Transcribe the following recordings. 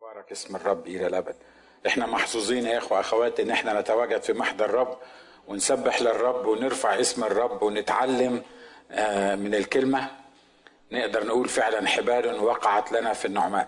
بارك اسم الرب الى الابد احنا محظوظين يا اخوه اخوات ان احنا نتواجد في محضر الرب ونسبح للرب ونرفع اسم الرب ونتعلم آه، من الكلمه نقدر نقول فعلا حبال وقعت لنا في النعماء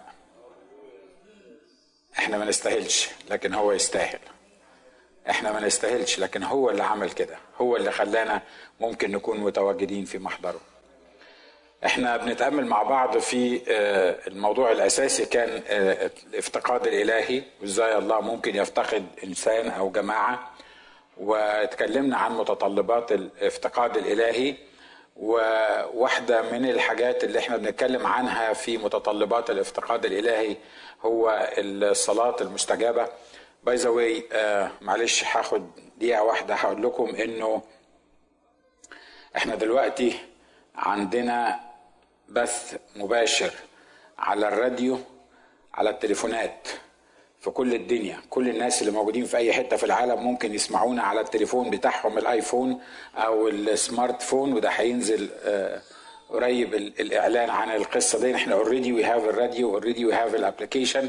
احنا ما نستاهلش لكن هو يستاهل احنا ما نستاهلش لكن هو اللي عمل كده هو اللي خلانا ممكن نكون متواجدين في محضره احنا بنتامل مع بعض في آه، الموضوع الاساسي كان آه، الافتقاد الالهي وازاي الله ممكن يفتقد انسان او جماعه واتكلمنا عن متطلبات الافتقاد الالهي وواحدة من الحاجات اللي احنا بنتكلم عنها في متطلبات الافتقاد الالهي هو الصلاة المستجابة باي ذا واي معلش هاخد دقيقة واحدة هقول لكم انه احنا دلوقتي عندنا بث مباشر على الراديو على التليفونات في كل الدنيا كل الناس اللي موجودين في اي حته في العالم ممكن يسمعونا على التليفون بتاعهم الايفون او السمارت فون وده هينزل آه، قريب ال- الاعلان عن القصه دي احنا اوريدي وي هاف الراديو اوريدي وي هاف الابلكيشن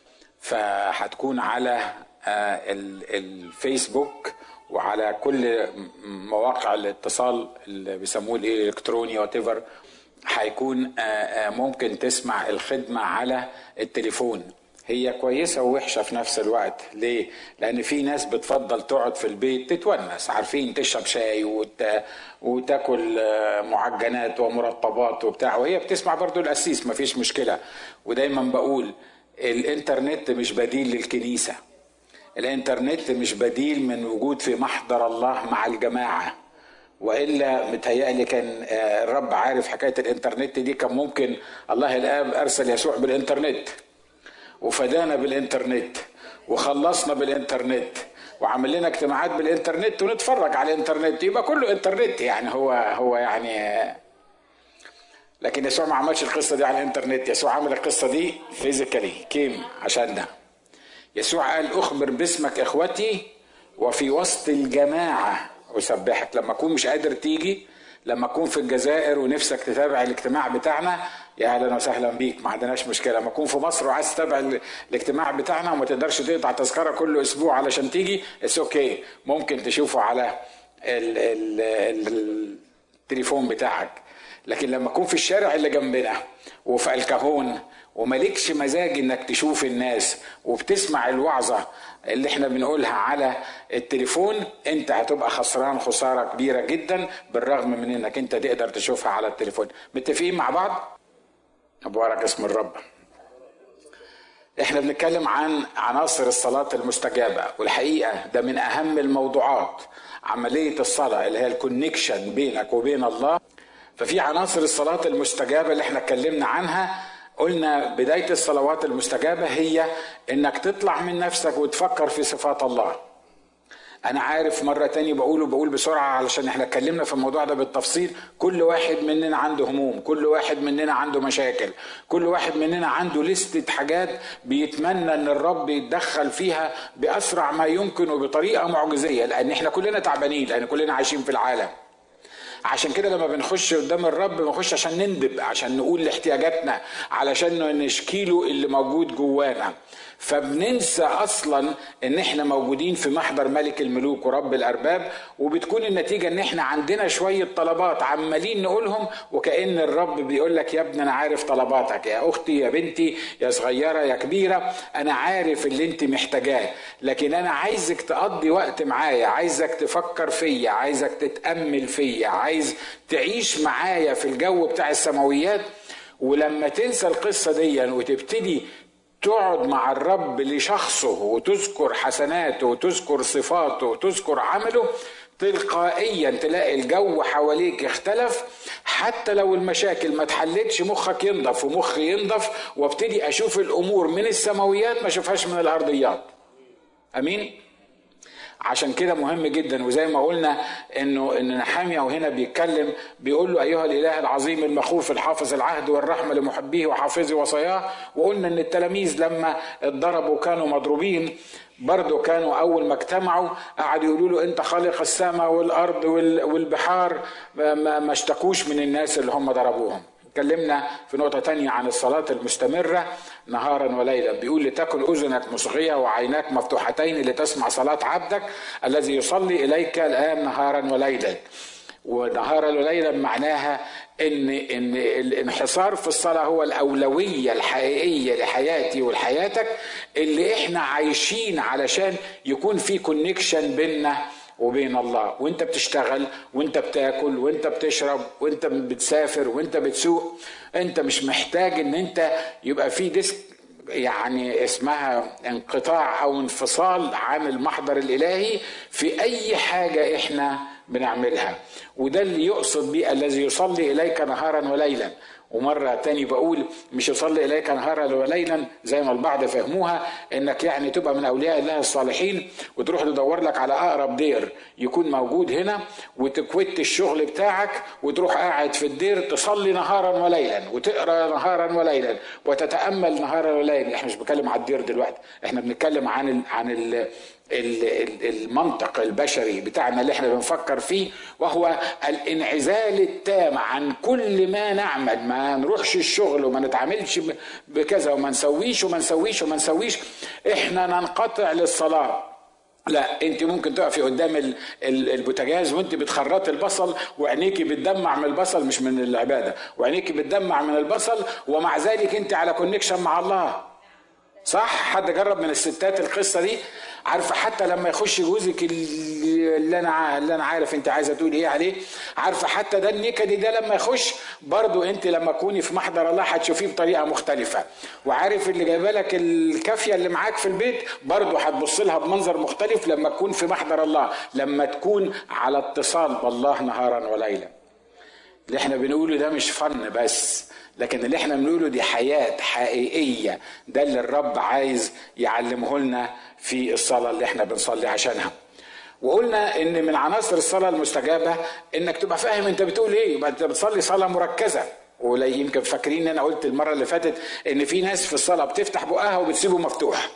فهتكون على آه، ال- الفيسبوك وعلى كل م- مواقع الاتصال اللي بيسموه الايه الالكتروني وات ايفر هيكون آه، آه، ممكن تسمع الخدمه على التليفون هي كويسة ووحشة في نفس الوقت ليه؟ لأن في ناس بتفضل تقعد في البيت تتونس عارفين تشرب شاي وت... وتاكل آه، معجنات ومرطبات وبتاع وهي بتسمع برضو القسيس مفيش مشكلة ودايما بقول الانترنت مش بديل للكنيسة الانترنت مش بديل من وجود في محضر الله مع الجماعة والا متهيألي كان آه، الرب عارف حكايه الانترنت دي كان ممكن الله الاب ارسل يسوع بالانترنت وفدانا بالانترنت وخلصنا بالانترنت وعمل لنا اجتماعات بالانترنت ونتفرج على الانترنت يبقى كله انترنت يعني هو هو يعني لكن يسوع ما عملش القصه دي على الانترنت يسوع عمل القصه دي فيزيكالي كيم عشاننا يسوع قال اخبر باسمك اخوتي وفي وسط الجماعه اسبحك لما اكون مش قادر تيجي لما اكون في الجزائر ونفسك تتابع الاجتماع بتاعنا يا اهلا وسهلا بيك ما عندناش مشكله لما اكون في مصر وعايز تتابع ال- الاجتماع بتاعنا وما تقدرش تقطع تذكره كل اسبوع علشان تيجي اتس اوكي okay. ممكن تشوفه على ال ال ال التليفون بتاعك لكن لما اكون في الشارع اللي جنبنا وفي الكهون وملكش مزاج انك تشوف الناس وبتسمع الوعظة اللي احنا بنقولها على التليفون انت هتبقى خسران خسارة كبيرة جدا بالرغم من انك انت تقدر تشوفها على التليفون متفقين مع بعض مبارك اسم الرب احنا بنتكلم عن عناصر الصلاة المستجابة والحقيقة ده من اهم الموضوعات عملية الصلاة اللي هي الكونكشن بينك وبين الله ففي عناصر الصلاة المستجابة اللي احنا اتكلمنا عنها قلنا بداية الصلوات المستجابة هي انك تطلع من نفسك وتفكر في صفات الله انا عارف مرة تاني بقوله بقول بسرعة علشان احنا اتكلمنا في الموضوع ده بالتفصيل كل واحد مننا عنده هموم كل واحد مننا عنده مشاكل كل واحد مننا عنده لستة حاجات بيتمنى ان الرب يتدخل فيها باسرع ما يمكن وبطريقة معجزية لان احنا كلنا تعبانين لان كلنا عايشين في العالم عشان كده لما بنخش قدام الرب بنخش عشان نندب عشان نقول لاحتياجاتنا علشان نشكيله اللي موجود جوانا فبننسى اصلا ان احنا موجودين في محضر ملك الملوك ورب الارباب وبتكون النتيجه ان احنا عندنا شويه طلبات عمالين نقولهم وكان الرب بيقول لك يا ابني انا عارف طلباتك يا اختي يا بنتي يا صغيره يا كبيره انا عارف اللي انت محتاجاه لكن انا عايزك تقضي وقت معايا عايزك تفكر فيا عايزك تتامل فيا عايز تعيش معايا في الجو بتاع السماويات ولما تنسى القصه دي وتبتدي تقعد مع الرب لشخصه وتذكر حسناته وتذكر صفاته وتذكر عمله تلقائيا تلاقي الجو حواليك اختلف حتى لو المشاكل ما اتحلتش مخك ينضف ومخي ينضف وابتدي اشوف الامور من السماويات ما اشوفهاش من الارضيات امين عشان كده مهم جدا وزي ما قلنا انه ان نحاميه وهنا بيتكلم بيقول له ايها الاله العظيم المخوف الحافظ العهد والرحمه لمحبيه وحافظي وصاياه وقلنا ان التلاميذ لما اتضربوا كانوا مضروبين برضه كانوا اول ما اجتمعوا قعدوا يقولوا له انت خالق السماء والارض والبحار ما اشتكوش من الناس اللي هم ضربوهم اتكلمنا في نقطة تانية عن الصلاة المستمرة نهارا وليلا بيقول لتكن أذنك مصغية وعيناك مفتوحتين لتسمع صلاة عبدك الذي يصلي إليك الآن نهارا وليلا ونهارا وليلا معناها ان ان الانحصار في الصلاه هو الاولويه الحقيقيه لحياتي ولحياتك اللي احنا عايشين علشان يكون في كونكشن بيننا وبين الله وانت بتشتغل وانت بتاكل وانت بتشرب وانت بتسافر وانت بتسوق انت مش محتاج ان انت يبقى في ديسك يعني اسمها انقطاع او انفصال عن المحضر الالهي في اي حاجه احنا بنعملها وده اللي يقصد به الذي يصلي اليك نهارا وليلا ومرة تاني بقول مش يصلي إليك نهارا وليلا زي ما البعض فهموها إنك يعني تبقى من أولياء الله الصالحين وتروح تدور لك على أقرب دير يكون موجود هنا وتكوت الشغل بتاعك وتروح قاعد في الدير تصلي نهارا وليلا وتقرا نهارا وليلا وتتأمل نهارا وليلا احنا مش بنتكلم على الدير دلوقتي احنا بنتكلم عن ال عن ال المنطق البشري بتاعنا اللي احنا بنفكر فيه وهو الانعزال التام عن كل ما نعمل ما نروحش الشغل وما نتعاملش بكذا وما نسويش وما نسويش وما نسويش احنا ننقطع للصلاه لا انت ممكن تقفي قدام البوتاجاز وانت بتخرطي البصل وعينيكي بتدمع من البصل مش من العباده وعينيكي بتدمع من البصل ومع ذلك انت على كونكشن مع الله صح حد جرب من الستات القصه دي عارفه حتى لما يخش جوزك اللي انا اللي انا عارف انت عايزه تقول ايه عليه عارفه حتى ده النكدي ده لما يخش برضو انت لما تكوني في محضر الله هتشوفيه بطريقه مختلفه وعارف اللي جايبه لك الكافيه اللي معاك في البيت برضو هتبص لها بمنظر مختلف لما تكون في محضر الله لما تكون على اتصال بالله نهارا وليلا اللي احنا بنقوله ده مش فن بس لكن اللي احنا بنقوله دي حياة حقيقية ده اللي الرب عايز يعلمه لنا في الصلاة اللي احنا بنصلي عشانها وقلنا ان من عناصر الصلاة المستجابة انك تبقى فاهم انت بتقول ايه يبقى انت بتصلي صلاة مركزة ولا يمكن فاكرين ان انا قلت المرة اللي فاتت ان في ناس في الصلاة بتفتح بقها وبتسيبه مفتوح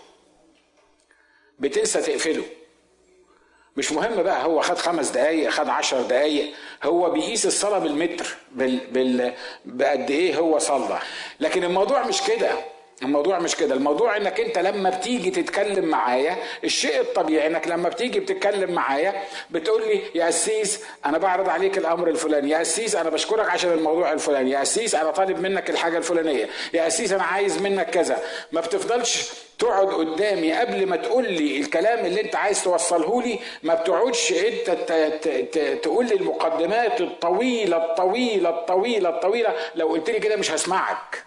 بتنسى تقفله مش مهم بقى هو خد خمس دقايق خد عشر دقايق هو بيقيس الصلاة بالمتر بال بال بقد ايه هو صلى لكن الموضوع مش كده الموضوع مش كده الموضوع انك انت لما بتيجي تتكلم معايا الشيء الطبيعي انك لما بتيجي بتتكلم معايا بتقول لي يا اسيس انا بعرض عليك الامر الفلاني يا اسيس انا بشكرك عشان الموضوع الفلاني يا اسيس انا طالب منك الحاجه الفلانيه يا اسيس انا عايز منك كذا ما بتفضلش تقعد قدامي قبل ما تقول لي الكلام اللي انت عايز توصله لي ما بتقعدش انت تقول لي المقدمات الطويله الطويله الطويله الطويله لو قلت لي كده مش هسمعك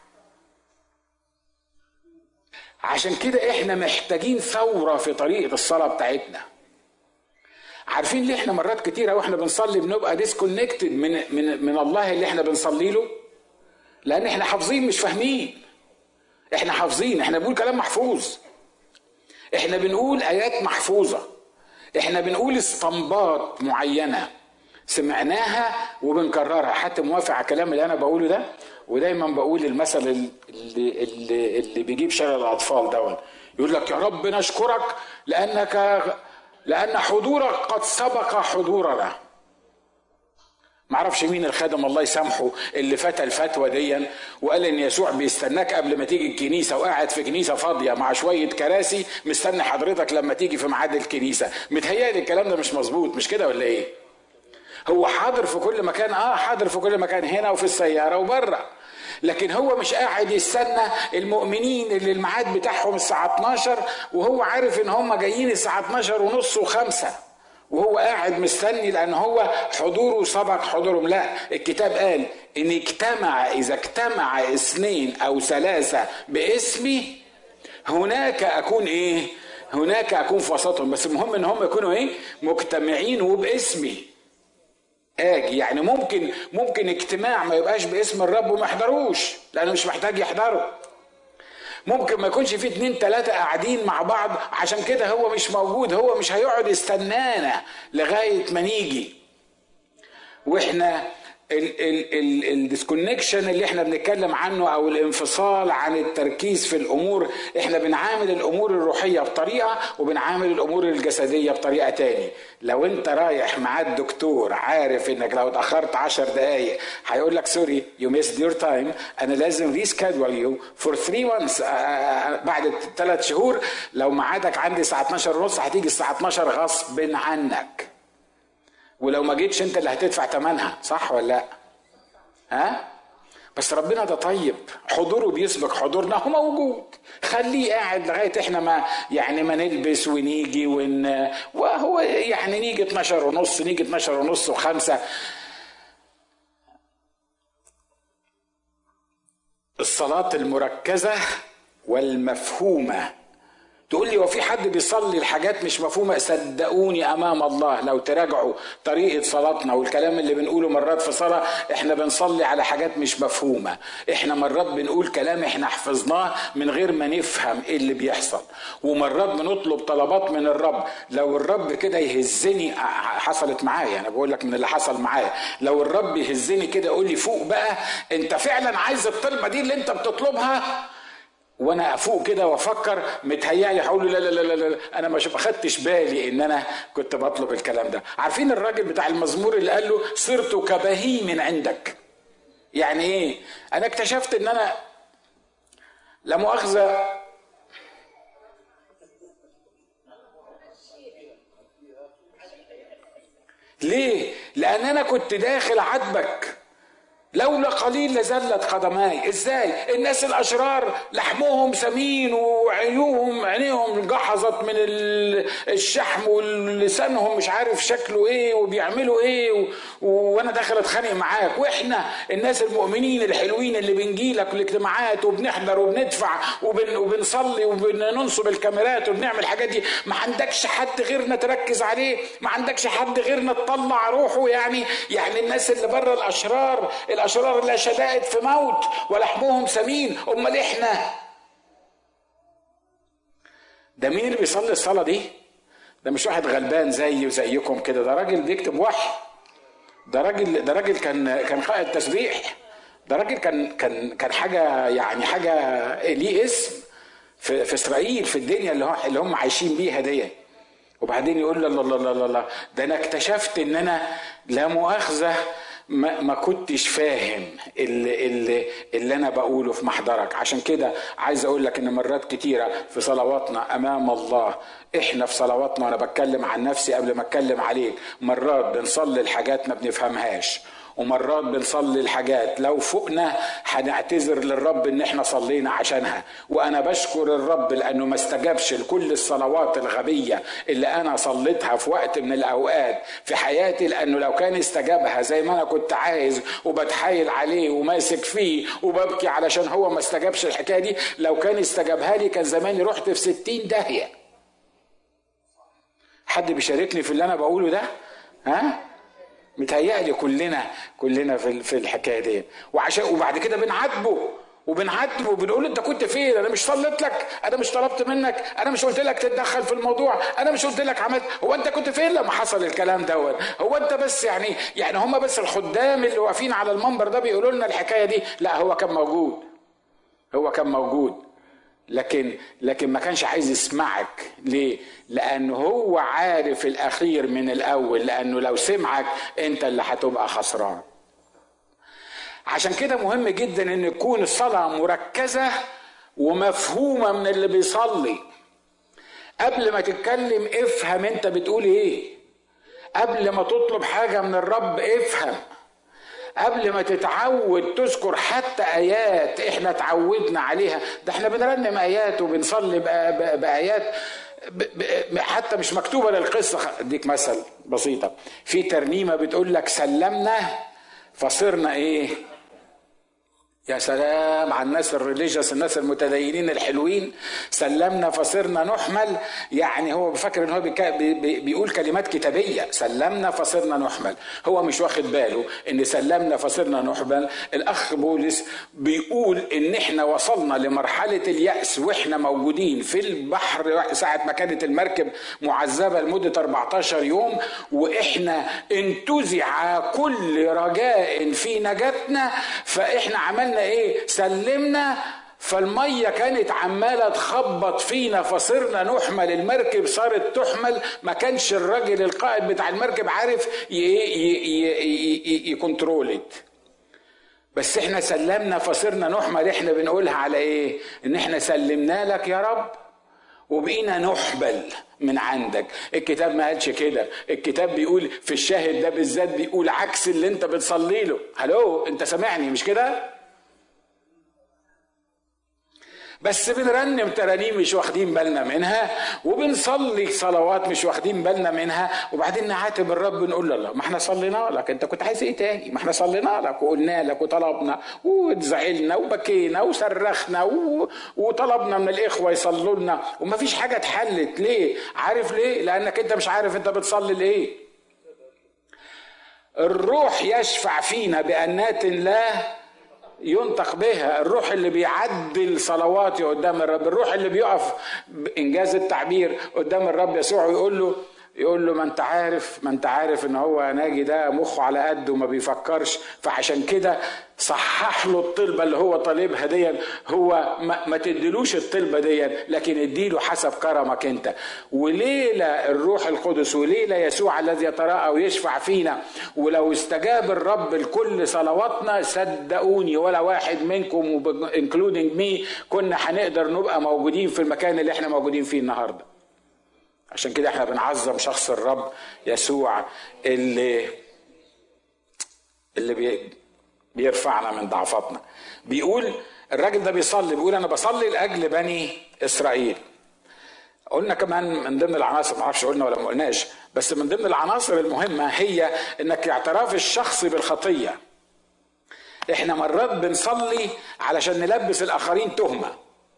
عشان كده احنا محتاجين ثوره في طريقه الصلاه بتاعتنا عارفين ليه احنا مرات كتيره واحنا بنصلي بنبقى ديسكونكتد من من من الله اللي احنا بنصلي له لان احنا حافظين مش فاهمين احنا حافظين احنا بنقول كلام محفوظ احنا بنقول ايات محفوظه احنا بنقول استنباط معينه سمعناها وبنكررها حتى موافق على الكلام اللي انا بقوله ده ودايما بقول المثل اللي اللي, اللي بيجيب شلل الاطفال دون يقول لك يا رب نشكرك لانك لان حضورك قد سبق حضورنا معرفش مين الخادم الله يسامحه اللي فتى الفتوى دي وقال ان يسوع بيستناك قبل ما تيجي الكنيسه وقاعد في كنيسه فاضيه مع شويه كراسي مستني حضرتك لما تيجي في ميعاد الكنيسه متهيألي الكلام ده مش مظبوط مش كده ولا ايه هو حاضر في كل مكان اه حاضر في كل مكان هنا وفي السياره وبره لكن هو مش قاعد يستنى المؤمنين اللي الميعاد بتاعهم الساعة 12 وهو عارف ان هم جايين الساعة 12 ونص وخمسة وهو قاعد مستني لان هو حضوره سبق حضورهم لا الكتاب قال ان اجتمع اذا اجتمع اثنين او ثلاثة باسمي هناك اكون ايه هناك اكون في وسطهم بس المهم ان هم يكونوا ايه مجتمعين وباسمي اجي يعني ممكن ممكن اجتماع ما يبقاش باسم الرب وما يحضروش لانه مش محتاج يحضروا ممكن ما يكونش في اتنين تلاتة قاعدين مع بعض عشان كده هو مش موجود هو مش هيقعد يستنانا لغاية ما نيجي واحنا الديسكونكشن اللي احنا بنتكلم عنه او الانفصال عن التركيز في الامور احنا بنعامل الامور الروحيه بطريقه وبنعامل الامور الجسديه بطريقه تاني لو انت رايح مع الدكتور عارف انك لو اتاخرت 10 دقائق هيقول لك سوري يو ميس يور تايم انا لازم ريسكادول يو فور 3 مانثs بعد ثلاث شهور لو ميعادك عندي الساعه 12 ونص هتيجي الساعه 12 غصب عنك ولو ما جيتش انت اللي هتدفع ثمنها صح ولا لا ها بس ربنا ده طيب حضوره بيسبق حضورنا هو موجود خليه قاعد لغايه احنا ما يعني ما نلبس ونيجي ون وهو يعني نيجي 12 ونص نيجي 12 ونص وخمسه الصلاه المركزه والمفهومه تقول لي وفي حد بيصلي الحاجات مش مفهومه صدقوني امام الله لو تراجعوا طريقه صلاتنا والكلام اللي بنقوله مرات في صلاه احنا بنصلي على حاجات مش مفهومه احنا مرات بنقول كلام احنا حفظناه من غير ما نفهم ايه اللي بيحصل ومرات بنطلب طلبات من الرب لو الرب كده يهزني حصلت معايا انا بقول لك من اللي حصل معايا لو الرب يهزني كده يقول لي فوق بقى انت فعلا عايز الطلبه دي اللي انت بتطلبها وانا افوق كده وافكر متهيألي هقول لا لا لا لا لا انا ما خدتش بالي ان انا كنت بطلب الكلام ده عارفين الراجل بتاع المزمور اللي قال له صرت كبهيم عندك يعني ايه انا اكتشفت ان انا لا مؤاخذه ليه لان انا كنت داخل عاتبك لولا قليل لزلت قدماي ازاي الناس الاشرار لحمهم سمين وعيوهم عينيهم جحظت من الشحم ولسانهم مش عارف شكله ايه وبيعملوا ايه و... وانا داخل اتخانق معاك واحنا الناس المؤمنين الحلوين اللي بنجيلك الاجتماعات وبنحضر وبندفع وبن... وبنصلي وبننصب الكاميرات وبنعمل الحاجات دي ما عندكش حد غيرنا تركز عليه ما عندكش حد غيرنا تطلع روحه يعني يعني الناس اللي بره الاشرار الاشرار لا شدائد في موت ولحمهم سمين امال احنا ده مين اللي بيصلي الصلاه دي ده مش واحد غلبان زيي وزيكم كده ده راجل بيكتب وحي ده راجل ده راجل كان كان قائد تسبيح ده راجل كان كان كان حاجه يعني حاجه ليه اسم في, في اسرائيل في الدنيا اللي, اللي هم عايشين بيها دي وبعدين يقول لا لا لا لا لا ده انا اكتشفت ان انا لا مؤاخذه ما, ما كنتش فاهم اللي, اللي, اللي انا بقوله في محضرك عشان كده عايز اقول لك ان مرات كتيره في صلواتنا امام الله احنا في صلواتنا وانا بتكلم عن نفسي قبل ما اتكلم عليك مرات بنصلي الحاجات ما بنفهمهاش ومرات بنصلي الحاجات لو فوقنا هنعتذر للرب ان احنا صلينا عشانها وانا بشكر الرب لانه ما استجابش لكل الصلوات الغبيه اللي انا صليتها في وقت من الاوقات في حياتي لانه لو كان استجابها زي ما انا كنت عايز وبتحايل عليه وماسك فيه وببكي علشان هو ما استجابش الحكايه دي لو كان استجابها لي كان زماني رحت في ستين داهيه حد بيشاركني في اللي انا بقوله ده ها متهيألي كلنا كلنا في في الحكايه دي وعشان وبعد كده بنعاتبه وبنعاتبه وبنقول انت كنت فين انا مش صليت لك انا مش طلبت منك انا مش قلت لك تتدخل في الموضوع انا مش قلت لك عملت هو انت كنت فين لما حصل الكلام دوت هو انت بس يعني يعني هم بس الخدام اللي واقفين على المنبر ده بيقولوا لنا الحكايه دي لا هو كان موجود هو كان موجود لكن لكن ما كانش عايز يسمعك ليه لانه هو عارف الاخير من الاول لانه لو سمعك انت اللي هتبقى خسران عشان كده مهم جدا ان يكون الصلاه مركزه ومفهومه من اللي بيصلي قبل ما تتكلم افهم انت بتقول ايه قبل ما تطلب حاجه من الرب افهم قبل ما تتعود تذكر حتى ايات احنا تعودنا عليها ده احنا بنرنم ايات وبنصلي بايات حتى مش مكتوبه للقصه اديك مثل بسيطه في ترنيمه بتقول لك سلمنا فصرنا ايه يا سلام على الناس الريليجيوس الناس المتدينين الحلوين سلمنا فصرنا نحمل يعني هو بفكر ان هو بيقول كلمات كتابيه سلمنا فصرنا نحمل هو مش واخد باله ان سلمنا فصرنا نحمل الاخ بولس بيقول ان احنا وصلنا لمرحله الياس واحنا موجودين في البحر ساعه ما كانت المركب معذبه لمده 14 يوم واحنا انتزع كل رجاء في نجاتنا فاحنا عملنا عملنا ايه سلمنا فالمية كانت عمالة تخبط فينا فصرنا نحمل المركب صارت تحمل ما كانش الراجل القائد بتاع المركب عارف يكنترولت بس احنا سلمنا فصرنا نحمل احنا بنقولها على ايه ان احنا سلمنا لك يا رب وبقينا نحبل من عندك الكتاب ما قالش كده الكتاب بيقول في الشاهد ده بالذات بيقول عكس اللي انت بتصلي له هلو انت سامعني مش كده بس بنرنم ترانيم مش واخدين بالنا منها وبنصلي صلوات مش واخدين بالنا منها وبعدين نعاتب الرب نقول له ما احنا صلينا لك انت كنت عايز ايه تاني ما احنا صلينا لك وقلنا لك وطلبنا وزعلنا وبكينا وصرخنا و... وطلبنا من الاخوه يصلوا لنا وما فيش حاجه اتحلت ليه عارف ليه لانك انت مش عارف انت بتصلي لايه الروح يشفع فينا بأنات لا ينطق بها الروح اللي بيعدل صلواتي قدام الرب الروح اللي بيقف انجاز التعبير قدام الرب يسوع ويقول له يقول له ما انت عارف ما انت عارف ان هو ناجي ده مخه على قده وما بيفكرش فعشان كده صحح له الطلبه اللي هو طالبها دي هو ما, ما تديلوش الطلبه دي لكن اديله حسب كرمك انت وليله الروح القدس وليله يسوع الذي يتراءى ويشفع فينا ولو استجاب الرب لكل صلواتنا صدقوني ولا واحد منكم انكلودنج مي كنا هنقدر نبقى موجودين في المكان اللي احنا موجودين فيه النهارده عشان كده احنا بنعظم شخص الرب يسوع اللي اللي بي بيرفعنا من ضعفاتنا بيقول الراجل ده بيصلي بيقول انا بصلي لاجل بني اسرائيل قلنا كمان من ضمن العناصر ما اعرفش قلنا ولا ما قلناش بس من ضمن العناصر المهمه هي انك اعتراف الشخص بالخطيه احنا مرات بنصلي علشان نلبس الاخرين تهمه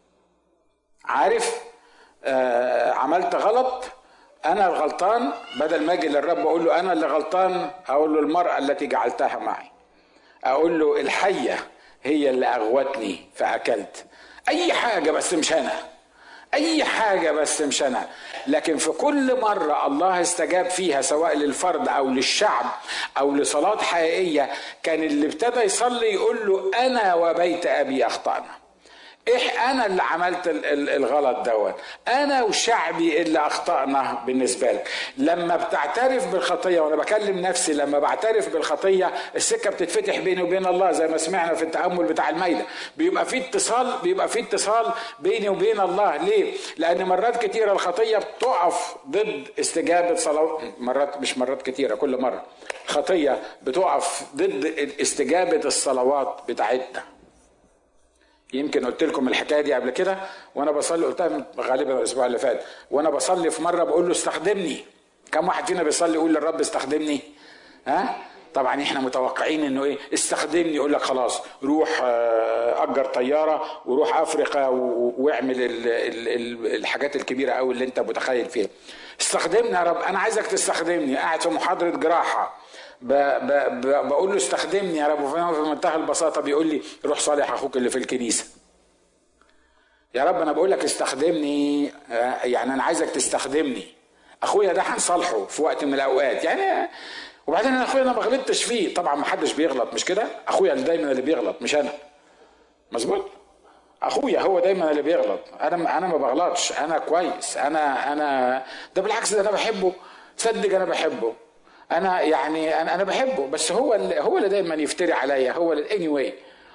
عارف آه عملت غلط انا الغلطان بدل ما اجي للرب اقول له انا اللي غلطان اقول له المراه التي جعلتها معي اقول له الحيه هي اللي اغوتني فاكلت اي حاجه بس مش انا اي حاجه بس مش انا لكن في كل مره الله استجاب فيها سواء للفرد او للشعب او لصلاه حقيقيه كان اللي ابتدى يصلي يقول له انا وبيت ابي اخطانا ايه انا اللي عملت الغلط دوت انا وشعبي اللي اخطانا بالنسبه لك لما بتعترف بالخطيه وانا بكلم نفسي لما بعترف بالخطيه السكه بتتفتح بيني وبين الله زي ما سمعنا في التامل بتاع الميله بيبقى في اتصال بيبقى في اتصال بيني وبين الله ليه لان مرات كتيره الخطيه بتقف ضد استجابه صلاه مرات مش مرات كتيره كل مره خطيه بتقف ضد استجابه الصلوات بتاعتنا يمكن قلت لكم الحكايه دي قبل كده وانا بصلي قلتها غالبا الاسبوع اللي فات وانا بصلي في مره بقول له استخدمني كم واحد فينا بيصلي يقول للرب استخدمني ها طبعا احنا متوقعين انه ايه استخدمني يقول لك خلاص روح اجر طياره وروح افريقيا واعمل الحاجات الكبيره قوي اللي انت متخيل فيها استخدمني يا رب انا عايزك تستخدمني قاعد في محاضره جراحه ب ب ب بقول له استخدمني يا رب في منتهى البساطه بيقول لي روح صالح اخوك اللي في الكنيسه يا رب انا بقول لك استخدمني يعني انا عايزك تستخدمني اخويا ده هنصالحه في وقت من الاوقات يعني وبعدين انا اخويا انا ما غلطتش فيه طبعا ما حدش بيغلط مش كده اخويا اللي دايما اللي بيغلط مش انا مظبوط اخويا هو دايما اللي بيغلط انا انا ما بغلطش انا كويس انا انا ده بالعكس ده انا بحبه صدق انا بحبه انا يعني انا انا بحبه بس هو اللي هو اللي دايما يفتري عليا هو اللي اني anyway.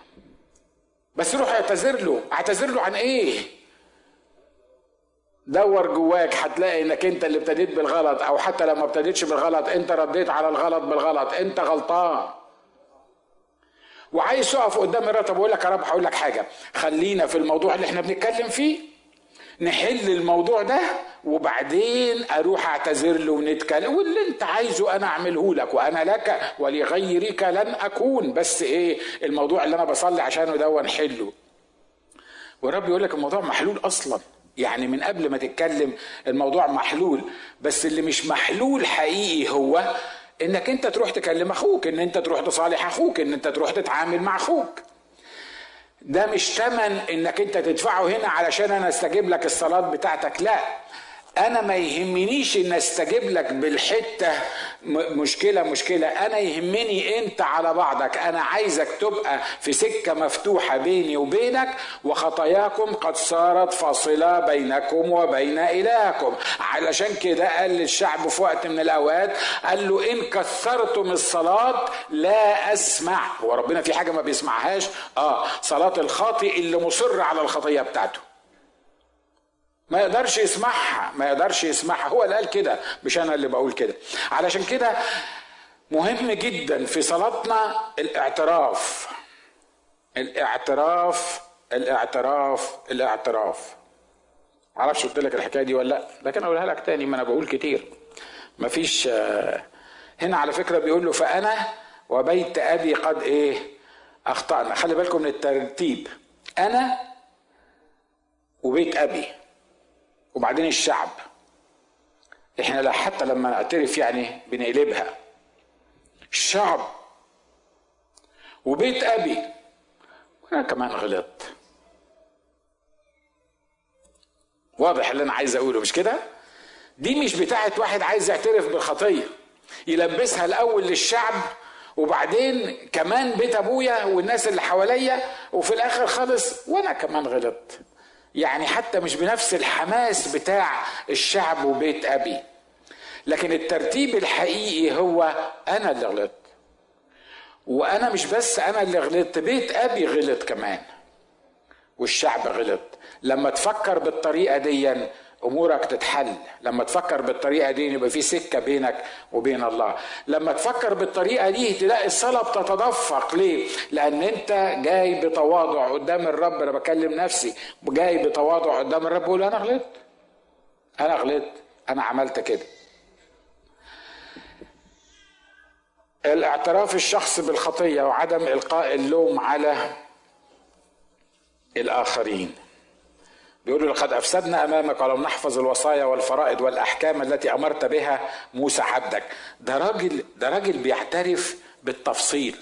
بس روح اعتذر له اعتذر له عن ايه دور جواك هتلاقي انك انت اللي ابتديت بالغلط او حتى لو ما ابتديتش بالغلط انت رديت على الغلط بالغلط انت غلطان وعايز تقف قدام الرب طب اقول لك يا رب هقول لك حاجه خلينا في الموضوع اللي احنا بنتكلم فيه نحل الموضوع ده وبعدين اروح اعتذر له ونتكلم واللي انت عايزه انا اعمله لك وانا لك ولغيرك لن اكون بس ايه الموضوع اللي انا بصلي عشانه ده نحله والرب يقول لك الموضوع محلول اصلا يعني من قبل ما تتكلم الموضوع محلول بس اللي مش محلول حقيقي هو انك انت تروح تكلم اخوك ان انت تروح تصالح اخوك ان انت تروح تتعامل مع اخوك ده مش تمن انك انت تدفعه هنا علشان انا استجيب لك الصلاة بتاعتك لا انا ما يهمنيش ان استجيب لك بالحته مشكله مشكله انا يهمني انت على بعضك انا عايزك تبقى في سكه مفتوحه بيني وبينك وخطاياكم قد صارت فاصله بينكم وبين الهكم علشان كده قال للشعب في وقت من الاوقات قال له ان كثرتم الصلاه لا اسمع هو ربنا في حاجه ما بيسمعهاش اه صلاه الخاطئ اللي مصر على الخطيه بتاعته ما يقدرش يسمعها ما يقدرش يسمعها هو اللي قال كده مش انا اللي بقول كده علشان كده مهم جدا في صلاتنا الاعتراف الاعتراف الاعتراف الاعتراف معرفش قلت لك الحكايه دي ولا لا لكن اقولها لك تاني ما انا بقول كتير مفيش هنا على فكره بيقول له فانا وبيت ابي قد ايه اخطانا خلي بالكم من الترتيب انا وبيت ابي وبعدين الشعب احنا حتى لما نعترف يعني بنقلبها الشعب وبيت ابي وانا كمان غلطت واضح اللي انا عايز اقوله مش كده دي مش بتاعت واحد عايز يعترف بالخطيه يلبسها الاول للشعب وبعدين كمان بيت ابويا والناس اللي حواليا وفي الاخر خالص وانا كمان غلطت يعني حتى مش بنفس الحماس بتاع الشعب وبيت ابي لكن الترتيب الحقيقي هو انا اللي غلطت وانا مش بس انا اللي غلطت بيت ابي غلط كمان والشعب غلط لما تفكر بالطريقه دي امورك تتحل لما تفكر بالطريقه دي يبقى في سكه بينك وبين الله لما تفكر بالطريقه دي تلاقي الصلاه بتتدفق ليه لان انت جاي بتواضع قدام الرب انا بكلم نفسي جاي بتواضع قدام الرب بقول انا غلطت انا غلطت انا عملت كده الاعتراف الشخص بالخطيه وعدم القاء اللوم على الاخرين بيقول له لقد افسدنا امامك ولم نحفظ الوصايا والفرائض والاحكام التي امرت بها موسى عبدك ده راجل ده راجل بيعترف بالتفصيل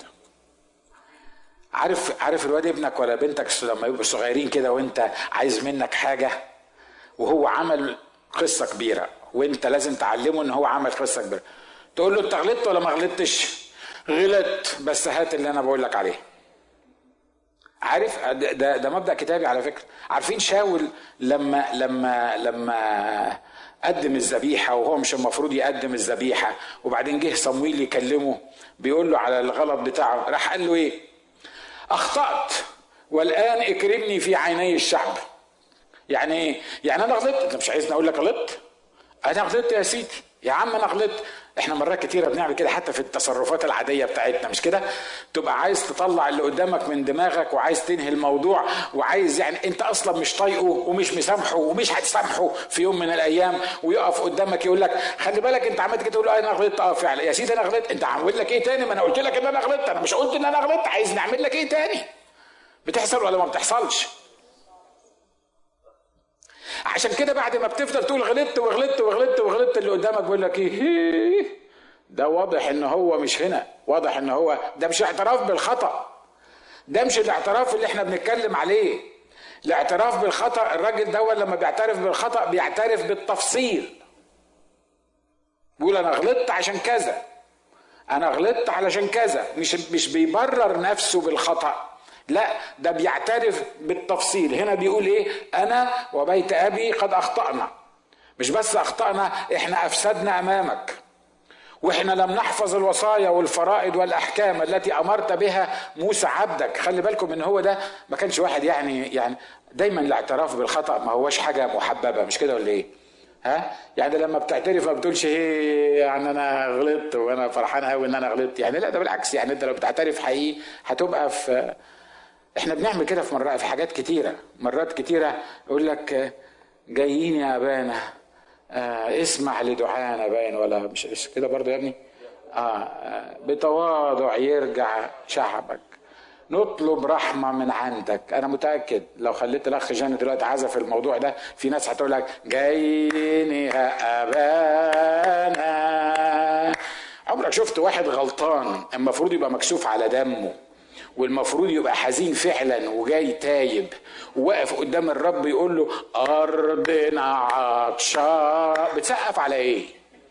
عارف عارف الواد ابنك ولا بنتك لما يبقوا صغيرين كده وانت عايز منك حاجه وهو عمل قصه كبيره وانت لازم تعلمه ان هو عمل قصه كبيره تقول له انت غلطت ولا ما غلطتش غلط بس هات اللي انا بقول لك عليه عارف ده ده مبدا كتابي على فكره عارفين شاول لما لما لما قدم الذبيحه وهو مش المفروض يقدم الذبيحه وبعدين جه صمويل يكلمه بيقول له على الغلط بتاعه راح قال له ايه اخطات والان اكرمني في عيني الشعب يعني ايه يعني انا غلطت انت مش عايزني اقول لك غلطت انا غلطت يا سيدي يا عم انا غلطت احنا مرات كتيره بنعمل كده حتى في التصرفات العاديه بتاعتنا مش كده تبقى عايز تطلع اللي قدامك من دماغك وعايز تنهي الموضوع وعايز يعني انت اصلا مش طايقه ومش مسامحه ومش هتسامحه في يوم من الايام ويقف قدامك يقول لك خلي بالك انت عملت كده تقول له انا غلطت اه فعلا يا سيدي انا غلطت انت عامل لك ايه تاني ما انا قلت لك ان انا غلطت انا مش قلت ان انا غلطت عايز نعمل لك ايه تاني بتحصل ولا ما بتحصلش عشان كده بعد ما بتفضل تقول غلطت وغلطت وغلطت وغلطت اللي قدامك بيقول لك ايه ده واضح ان هو مش هنا واضح ان هو ده مش اعتراف بالخطا ده مش الاعتراف اللي احنا بنتكلم عليه الاعتراف بالخطا الراجل ده لما بيعترف بالخطا بيعترف بالتفصيل بيقول انا غلطت عشان كذا انا غلطت علشان كذا مش مش بيبرر نفسه بالخطأ لا ده بيعترف بالتفصيل هنا بيقول ايه انا وبيت ابي قد اخطانا مش بس اخطانا احنا افسدنا امامك واحنا لم نحفظ الوصايا والفرائض والاحكام التي امرت بها موسى عبدك خلي بالكم ان هو ده ما كانش واحد يعني يعني دايما الاعتراف بالخطا ما هوش حاجه محببه مش كده ولا ايه ها يعني لما بتعترف ما بتقولش هي يعني انا غلطت وانا فرحان قوي ان انا غلطت يعني لا ده بالعكس يعني انت لو بتعترف حقيقي هتبقى في احنا بنعمل كده في مرات في حاجات كتيره مرات كتيره يقول لك جايين يا ابانا آه اسمع لدعانا باين ولا مش, مش كده برضه يا ابني آه, آه بتواضع يرجع شعبك نطلب رحمه من عندك انا متاكد لو خليت الاخ جان دلوقتي عزف الموضوع ده في ناس هتقول لك جايين يا ابانا عمرك شفت واحد غلطان المفروض يبقى مكشوف على دمه والمفروض يبقى حزين فعلا وجاي تايب وواقف قدام الرب يقول له ارضنا عطشان بتسقف على ايه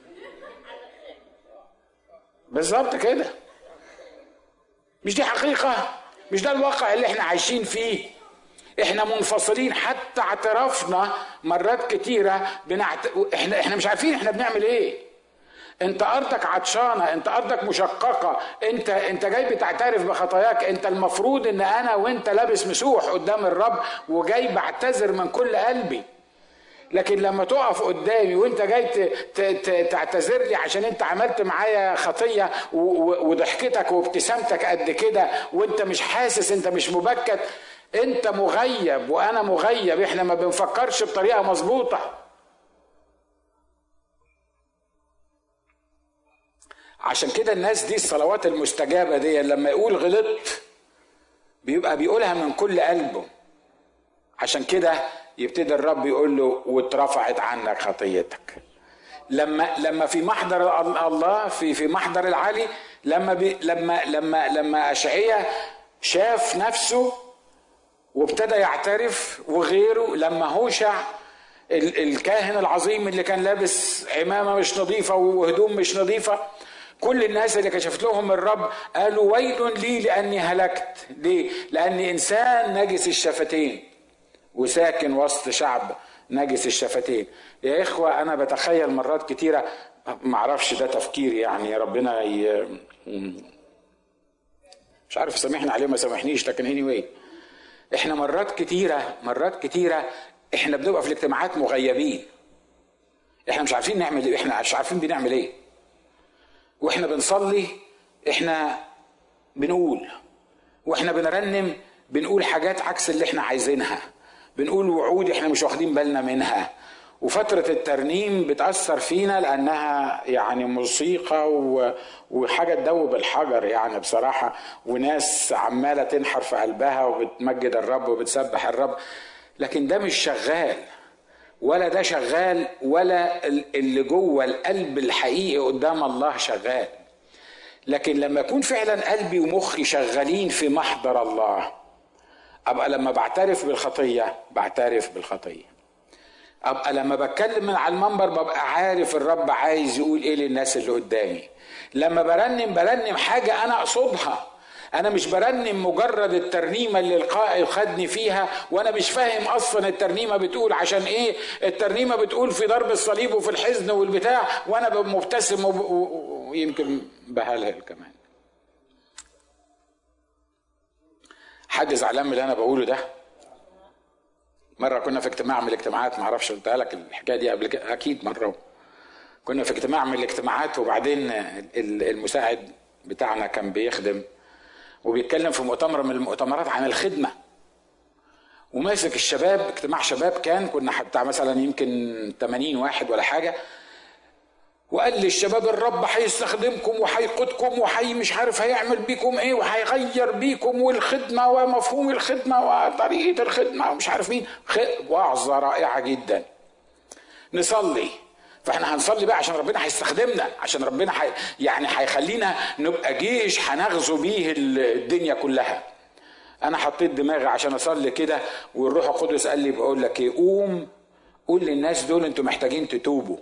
بالظبط كده مش دي حقيقه مش ده الواقع اللي احنا عايشين فيه احنا منفصلين حتى اعترافنا مرات كتيره بنعت... احنا احنا مش عارفين احنا بنعمل ايه انت ارضك عطشانه انت ارضك مشققه انت انت جاي بتعترف بخطاياك انت المفروض ان انا وانت لابس مسوح قدام الرب وجاي بعتذر من كل قلبي لكن لما تقف قدامي وانت جاي تعتذر لي عشان انت عملت معايا خطيه وضحكتك وابتسامتك قد كده وانت مش حاسس انت مش مبكت انت مغيب وانا مغيب احنا ما بنفكرش بطريقه مظبوطه عشان كده الناس دي الصلوات المستجابه دي لما يقول غلطت بيبقى بيقولها من كل قلبه عشان كده يبتدي الرب يقول له واترفعت عنك خطيتك لما لما في محضر الله في في محضر العلي لما بي لما لما لما اشعيا شاف نفسه وابتدى يعترف وغيره لما هوشع الكاهن العظيم اللي كان لابس عمامه مش نظيفه وهدوم مش نظيفه كل الناس اللي كشف لهم الرب قالوا ويل لي لاني هلكت ليه لاني انسان نجس الشفتين وساكن وسط شعب نجس الشفتين يا إخوة أنا بتخيل مرات كتيرة معرفش ده تفكير يعني ربنا ي... مش عارف سامحني عليه ما سامحنيش لكن anyway احنا مرات كتيرة مرات كتيرة احنا بنبقى في الاجتماعات مغيبين احنا مش عارفين نعمل ايه احنا مش عارفين بنعمل ايه واحنا بنصلي احنا بنقول واحنا بنرنم بنقول حاجات عكس اللي احنا عايزينها بنقول وعود احنا مش واخدين بالنا منها وفترة الترنيم بتأثر فينا لأنها يعني موسيقى وحاجة تدوب الحجر يعني بصراحة وناس عمالة تنحر في قلبها وبتمجد الرب وبتسبح الرب لكن ده مش شغال ولا ده شغال ولا اللي جوه القلب الحقيقي قدام الله شغال لكن لما يكون فعلا قلبي ومخي شغالين في محضر الله ابقى لما بعترف بالخطيه بعترف بالخطيه ابقى لما بتكلم من على المنبر ببقى عارف الرب عايز يقول ايه للناس اللي قدامي لما برنم برنم حاجه انا اقصدها انا مش برنم مجرد الترنيمه اللي القائد خدني فيها وانا مش فاهم اصلا الترنيمه بتقول عشان ايه الترنيمه بتقول في ضرب الصليب وفي الحزن والبتاع وانا مبتسم ويمكن بهلهل كمان حد زعلان من اللي انا بقوله ده مره كنا في اجتماع من الاجتماعات ما اعرفش قلتها لك الحكايه دي قبل كده اكيد مره كنا في اجتماع من الاجتماعات وبعدين المساعد بتاعنا كان بيخدم وبيتكلم في مؤتمر من المؤتمرات عن الخدمه وماسك الشباب اجتماع شباب كان كنا حتى مثلا يمكن 80 واحد ولا حاجه وقال للشباب الرب هيستخدمكم وهيقودكم وحي مش عارف هيعمل بيكم ايه وهيغير بيكم والخدمه ومفهوم الخدمه وطريقه الخدمه ومش عارف مين وعظه رائعه جدا نصلي فاحنا هنصلي بقى عشان ربنا هيستخدمنا عشان ربنا حي يعني هيخلينا نبقى جيش هنغزو بيه الدنيا كلها انا حطيت دماغي عشان اصلي كده والروح القدس قال لي بقول لك ايه قوم قول للناس دول انتوا محتاجين تتوبوا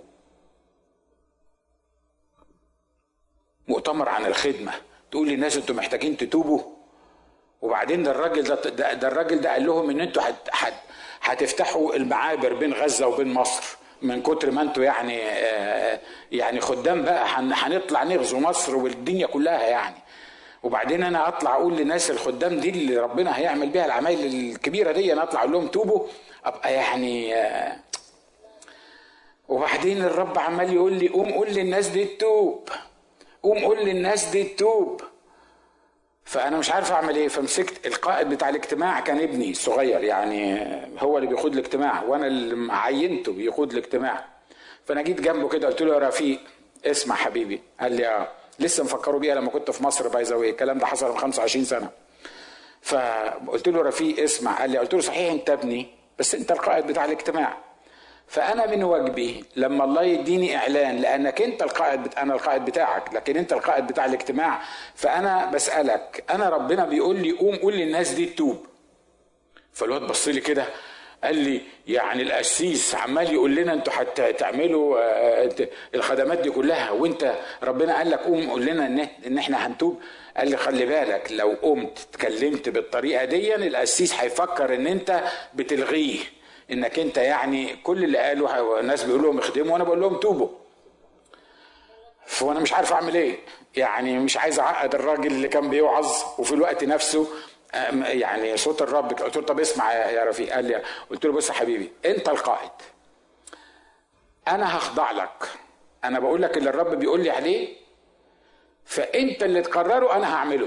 مؤتمر عن الخدمه تقول للناس انتوا محتاجين تتوبوا وبعدين ده الراجل ده ده, ده الراجل ده قال لهم ان انتوا هتفتحوا المعابر بين غزه وبين مصر من كتر ما انتوا يعني آه يعني خدام بقى هنطلع نغزو مصر والدنيا كلها يعني وبعدين انا اطلع اقول للناس الخدام دي اللي ربنا هيعمل بيها العمايل الكبيره دي انا اطلع اقول لهم توبوا ابقى يعني آه وبعدين الرب عمال يقول لي قوم قول للناس دي تتوب قوم قول للناس دي تتوب فانا مش عارف اعمل ايه فمسكت القائد بتاع الاجتماع كان ابني الصغير يعني هو اللي بيقود الاجتماع وانا اللي عينته بيقود الاجتماع فانا جيت جنبه كده قلت له يا رفيق اسمع حبيبي قال لي اه لسه مفكروا بيها لما كنت في مصر باي ذا الكلام ده حصل من 25 سنه فقلت له رفيق اسمع قال لي قلت له صحيح انت ابني بس انت القائد بتاع الاجتماع فانا من واجبي لما الله يديني اعلان لانك انت القائد بت... انا القائد بتاعك لكن انت القائد بتاع الاجتماع فانا بسالك انا ربنا بيقول لي قوم قول للناس دي تتوب فالواد بص لي كده قال لي يعني القسيس عمال يقول لنا انتوا هتعملوا آه، الخدمات دي كلها وانت ربنا قال لك قوم قول لنا ان احنا هنتوب قال لي خلي بالك لو قمت اتكلمت بالطريقه دي القسيس هيفكر ان انت بتلغيه انك انت يعني كل اللي قاله الناس بيقول لهم اخدموا وانا بقول لهم توبوا فانا مش عارف اعمل ايه يعني مش عايز اعقد الراجل اللي كان بيوعظ وفي الوقت نفسه يعني صوت الرب قلت له طب اسمع يا رفيق قال لي قلت له بص يا حبيبي انت القائد انا هخضع لك انا بقول لك اللي الرب بيقول لي عليه فانت اللي تقرره انا هعمله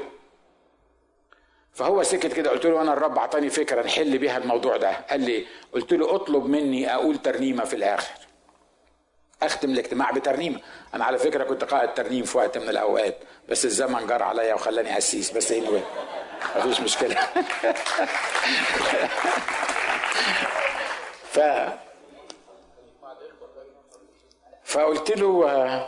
فهو سكت كده قلت له انا الرب اعطاني فكره نحل بيها الموضوع ده قال لي قلت له اطلب مني اقول ترنيمه في الاخر اختم الاجتماع بترنيمه انا على فكره كنت قائد ترنيم في وقت من الاوقات بس الزمن جرى عليا وخلاني قسيس بس anyway مفيش مشكله ف فقلت له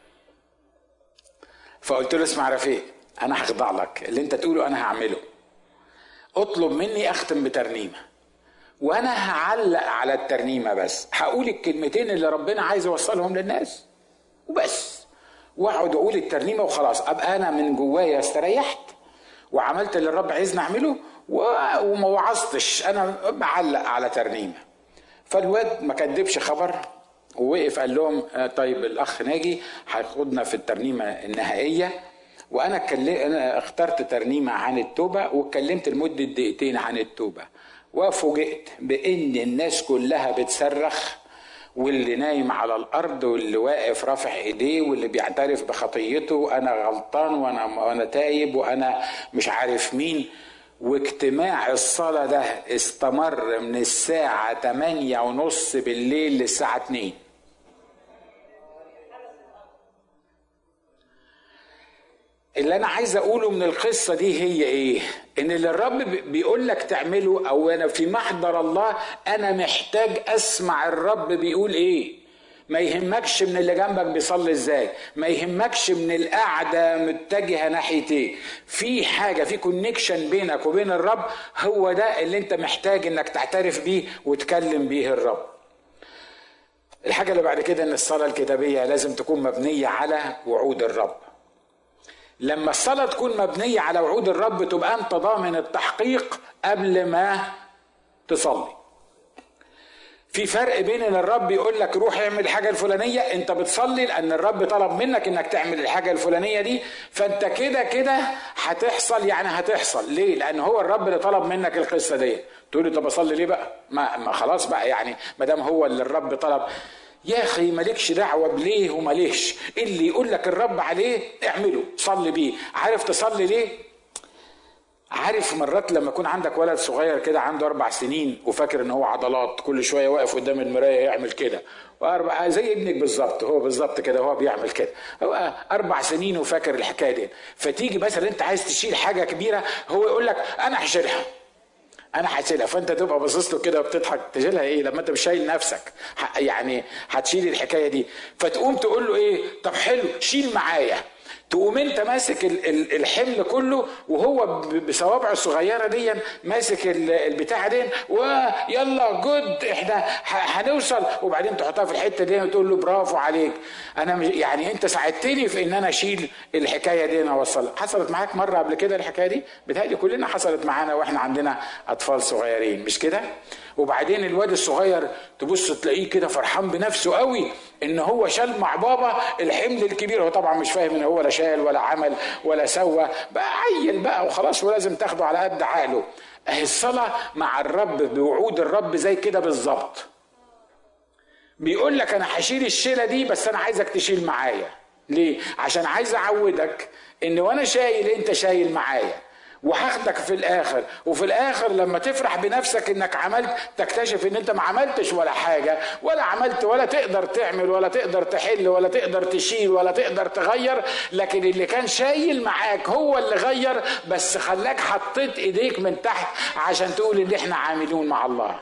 فقلت له اسمع رفيق انا هخضع لك اللي انت تقوله انا هعمله اطلب مني اختم بترنيمه وانا هعلق على الترنيمه بس هقول الكلمتين اللي ربنا عايز يوصلهم للناس وبس واقعد اقول الترنيمه وخلاص ابقى انا من جوايا استريحت وعملت اللي الرب عايزني اعمله وما وعظتش انا بعلق على ترنيمه فالواد ما كدبش خبر ووقف قال لهم آه، طيب الاخ ناجي هياخدنا في الترنيمه النهائيه وانا انا اخترت ترنيمه عن التوبه واتكلمت لمده دقيقتين عن التوبه وفوجئت بان الناس كلها بتصرخ واللي نايم على الارض واللي واقف رافع ايديه واللي بيعترف بخطيته انا غلطان وانا وانا تايب وانا مش عارف مين واجتماع الصلاة ده استمر من الساعة 8 ونص بالليل للساعة 2 اللي انا عايز اقوله من القصه دي هي ايه ان اللي الرب بيقول لك تعمله او انا في محضر الله انا محتاج اسمع الرب بيقول ايه ما يهمكش من اللي جنبك بيصلي ازاي ما يهمكش من القعده متجهه ناحيه ايه في حاجه في كونكشن بينك وبين الرب هو ده اللي انت محتاج انك تعترف بيه وتكلم بيه الرب الحاجه اللي بعد كده ان الصلاه الكتابيه لازم تكون مبنيه على وعود الرب لما الصلاة تكون مبنية على وعود الرب تبقى أنت ضامن التحقيق قبل ما تصلي في فرق بين ان الرب يقول لك روح اعمل الحاجه الفلانيه انت بتصلي لان الرب طلب منك انك تعمل الحاجه الفلانيه دي فانت كده كده هتحصل يعني هتحصل ليه لان هو الرب اللي طلب منك القصه دي تقول لي طب اصلي ليه بقى ما, ما خلاص بقى يعني ما دام هو اللي الرب طلب يا اخي مالكش دعوه بليه وماليش اللي يقول لك الرب عليه اعمله صلي بيه عارف تصلي ليه عارف مرات لما يكون عندك ولد صغير كده عنده اربع سنين وفاكر ان هو عضلات كل شويه واقف قدام المرايه يعمل كده واربع زي ابنك بالظبط هو بالظبط كده هو بيعمل كده هو اربع سنين وفاكر الحكايه دي فتيجي مثلا انت عايز تشيل حاجه كبيره هو يقول لك انا هشيلها انا هشيلها فانت تبقى باصص له كده وبتضحك تشيلها ايه لما انت مش شايل نفسك يعني هتشيل الحكايه دي فتقوم تقول له ايه طب حلو شيل معايا تقوم انت ماسك الحمل كله وهو بصوابعه الصغيره دي ماسك البتاعه دي ويلا جود احنا هنوصل وبعدين تحطها في الحته دي وتقول له برافو عليك انا يعني انت ساعدتني في ان انا اشيل الحكايه دي انا اوصلها حصلت معاك مره قبل كده الحكايه دي بتهيألي كلنا حصلت معانا واحنا عندنا اطفال صغيرين مش كده وبعدين الواد الصغير تبص تلاقيه كده فرحان بنفسه قوي ان هو شال مع بابا الحمل الكبير هو طبعا مش فاهم ان هو لا شال ولا عمل ولا سوى بقى عيل بقى وخلاص ولازم تاخده على قد عقله اهي الصلاه مع الرب بوعود الرب زي كده بالظبط بيقول لك انا هشيل الشيله دي بس انا عايزك تشيل معايا ليه عشان عايز اعودك ان وانا شايل انت شايل معايا وهاخدك في الاخر وفي الاخر لما تفرح بنفسك انك عملت تكتشف ان انت ما عملتش ولا حاجه ولا عملت ولا تقدر تعمل ولا تقدر تحل ولا تقدر تشيل ولا تقدر تغير لكن اللي كان شايل معاك هو اللي غير بس خلاك حطيت ايديك من تحت عشان تقول ان احنا عاملون مع الله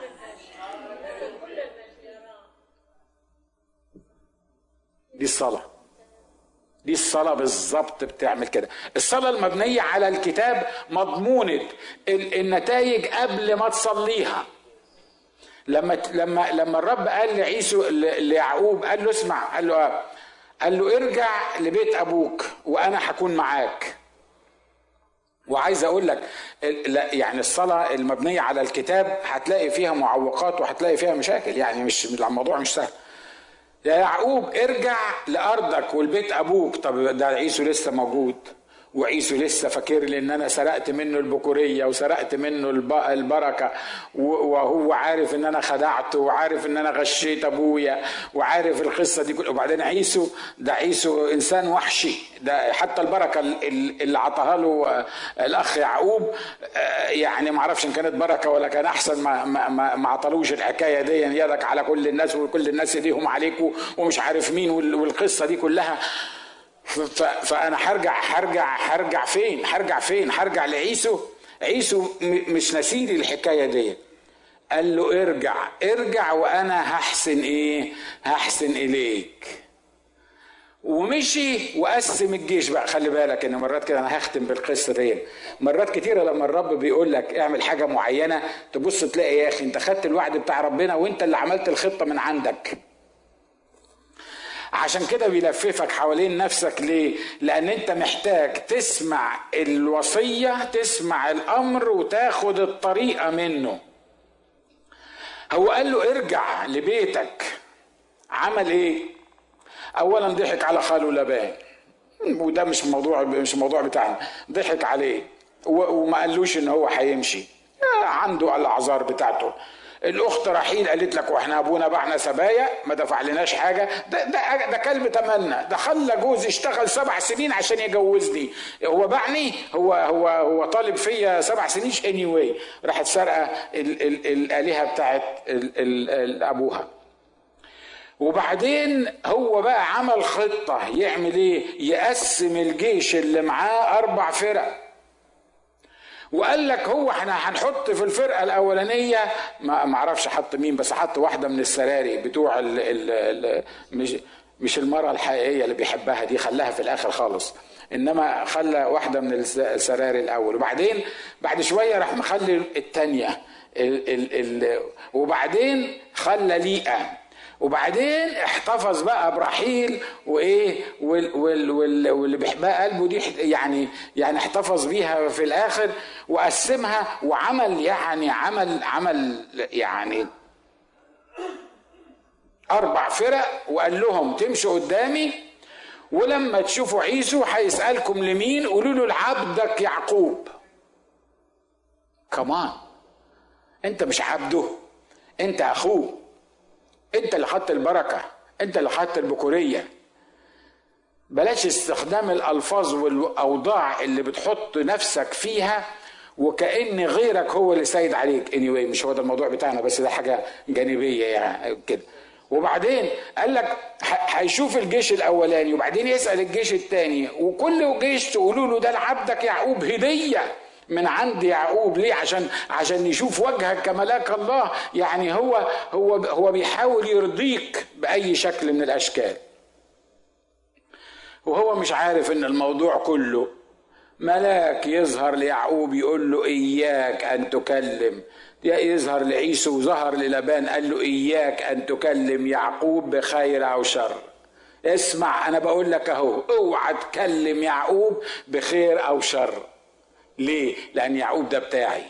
دي الصلاه دي الصلاة بالظبط بتعمل كده الصلاة المبنية على الكتاب مضمونة النتائج قبل ما تصليها لما لما لما الرب قال لعيسو ليعقوب قال له اسمع قال له قال له ارجع لبيت ابوك وانا هكون معاك وعايز اقول لك يعني الصلاه المبنيه على الكتاب هتلاقي فيها معوقات وهتلاقي فيها مشاكل يعني مش الموضوع مش سهل يا يعقوب ارجع لارضك والبيت ابوك طب ده عيسو لسه موجود وعيسو لسه فاكر لي ان انا سرقت منه البكوريه وسرقت منه البركه وهو عارف ان انا خدعته وعارف ان انا غشيت ابويا وعارف القصه دي كلها وبعدين عيسو ده عيسو انسان وحشي ده حتى البركه اللي عطاها له الاخ يعقوب يعني ما اعرفش ان كانت بركه ولا كان احسن ما ما ما عطلوش الحكايه دي يدك على كل الناس وكل الناس ايديهم عليك ومش عارف مين والقصه دي كلها فانا هرجع هرجع هرجع فين هرجع فين هرجع لعيسو عيسو مش نسيلي الحكايه دي قال له ارجع ارجع وانا هحسن ايه هحسن اليك ومشي وقسم الجيش بقى خلي بالك ان مرات كده انا هختم بالقصه دي مرات كتيره لما الرب بيقول لك اعمل حاجه معينه تبص تلاقي يا اخي انت خدت الوعد بتاع ربنا وانت اللي عملت الخطه من عندك عشان كده بيلففك حوالين نفسك ليه لان انت محتاج تسمع الوصية تسمع الامر وتاخد الطريقة منه هو قال له ارجع لبيتك عمل ايه اولا ضحك على خاله لبان وده مش موضوع مش موضوع بتاعنا ضحك عليه وما قالوش ان هو هيمشي عنده الاعذار بتاعته الاخت رحيل قالت لك واحنا ابونا باعنا سبايا ما دفع لناش حاجه ده ده ده كلب تمنى ده خلى جوزي اشتغل سبع سنين عشان يجوزني هو باعني هو هو هو طالب فيا سبع سنين اني anyway. راحت سارقه الالهه بتاعت ابوها وبعدين هو بقى عمل خطه يعمل ايه يقسم الجيش اللي معاه اربع فرق وقال لك هو احنا هنحط في الفرقه الاولانيه ما اعرفش حط مين بس حط واحده من السراري بتوع ال ال ال مش مش المراه الحقيقيه اللي بيحبها دي خلاها في الاخر خالص انما خلى واحده من السراري الاول وبعدين بعد شويه راح مخلي الثانيه ال ال ال وبعدين خلى ليئه وبعدين احتفظ بقى برحيل وايه وال وال وال واللي بيحبها قلبه دي يعني يعني احتفظ بيها في الاخر وقسمها وعمل يعني عمل عمل يعني اربع فرق وقال لهم تمشوا قدامي ولما تشوفوا عيسو هيسالكم لمين قولوا له لعبدك يعقوب كمان انت مش عبده انت اخوه انت اللي خدت البركه انت اللي خدت البكوريه بلاش استخدام الالفاظ والاوضاع اللي بتحط نفسك فيها وكان غيرك هو اللي سيد عليك اني anyway مش هو ده الموضوع بتاعنا بس ده حاجه جانبيه يعني كده وبعدين قال لك هيشوف الجيش الاولاني وبعدين يسال الجيش الثاني وكل جيش تقولوا له ده لعبدك يعقوب هديه من عند يعقوب ليه عشان عشان يشوف وجهك كملاك الله يعني هو هو هو بيحاول يرضيك باي شكل من الاشكال وهو مش عارف ان الموضوع كله ملاك يظهر ليعقوب يقول له اياك ان تكلم يظهر لعيسو وظهر للبان قال له اياك ان تكلم يعقوب بخير او شر اسمع انا بقول لك اهو اوعى تكلم يعقوب بخير او شر ليه؟ لأن يعقوب ده بتاعي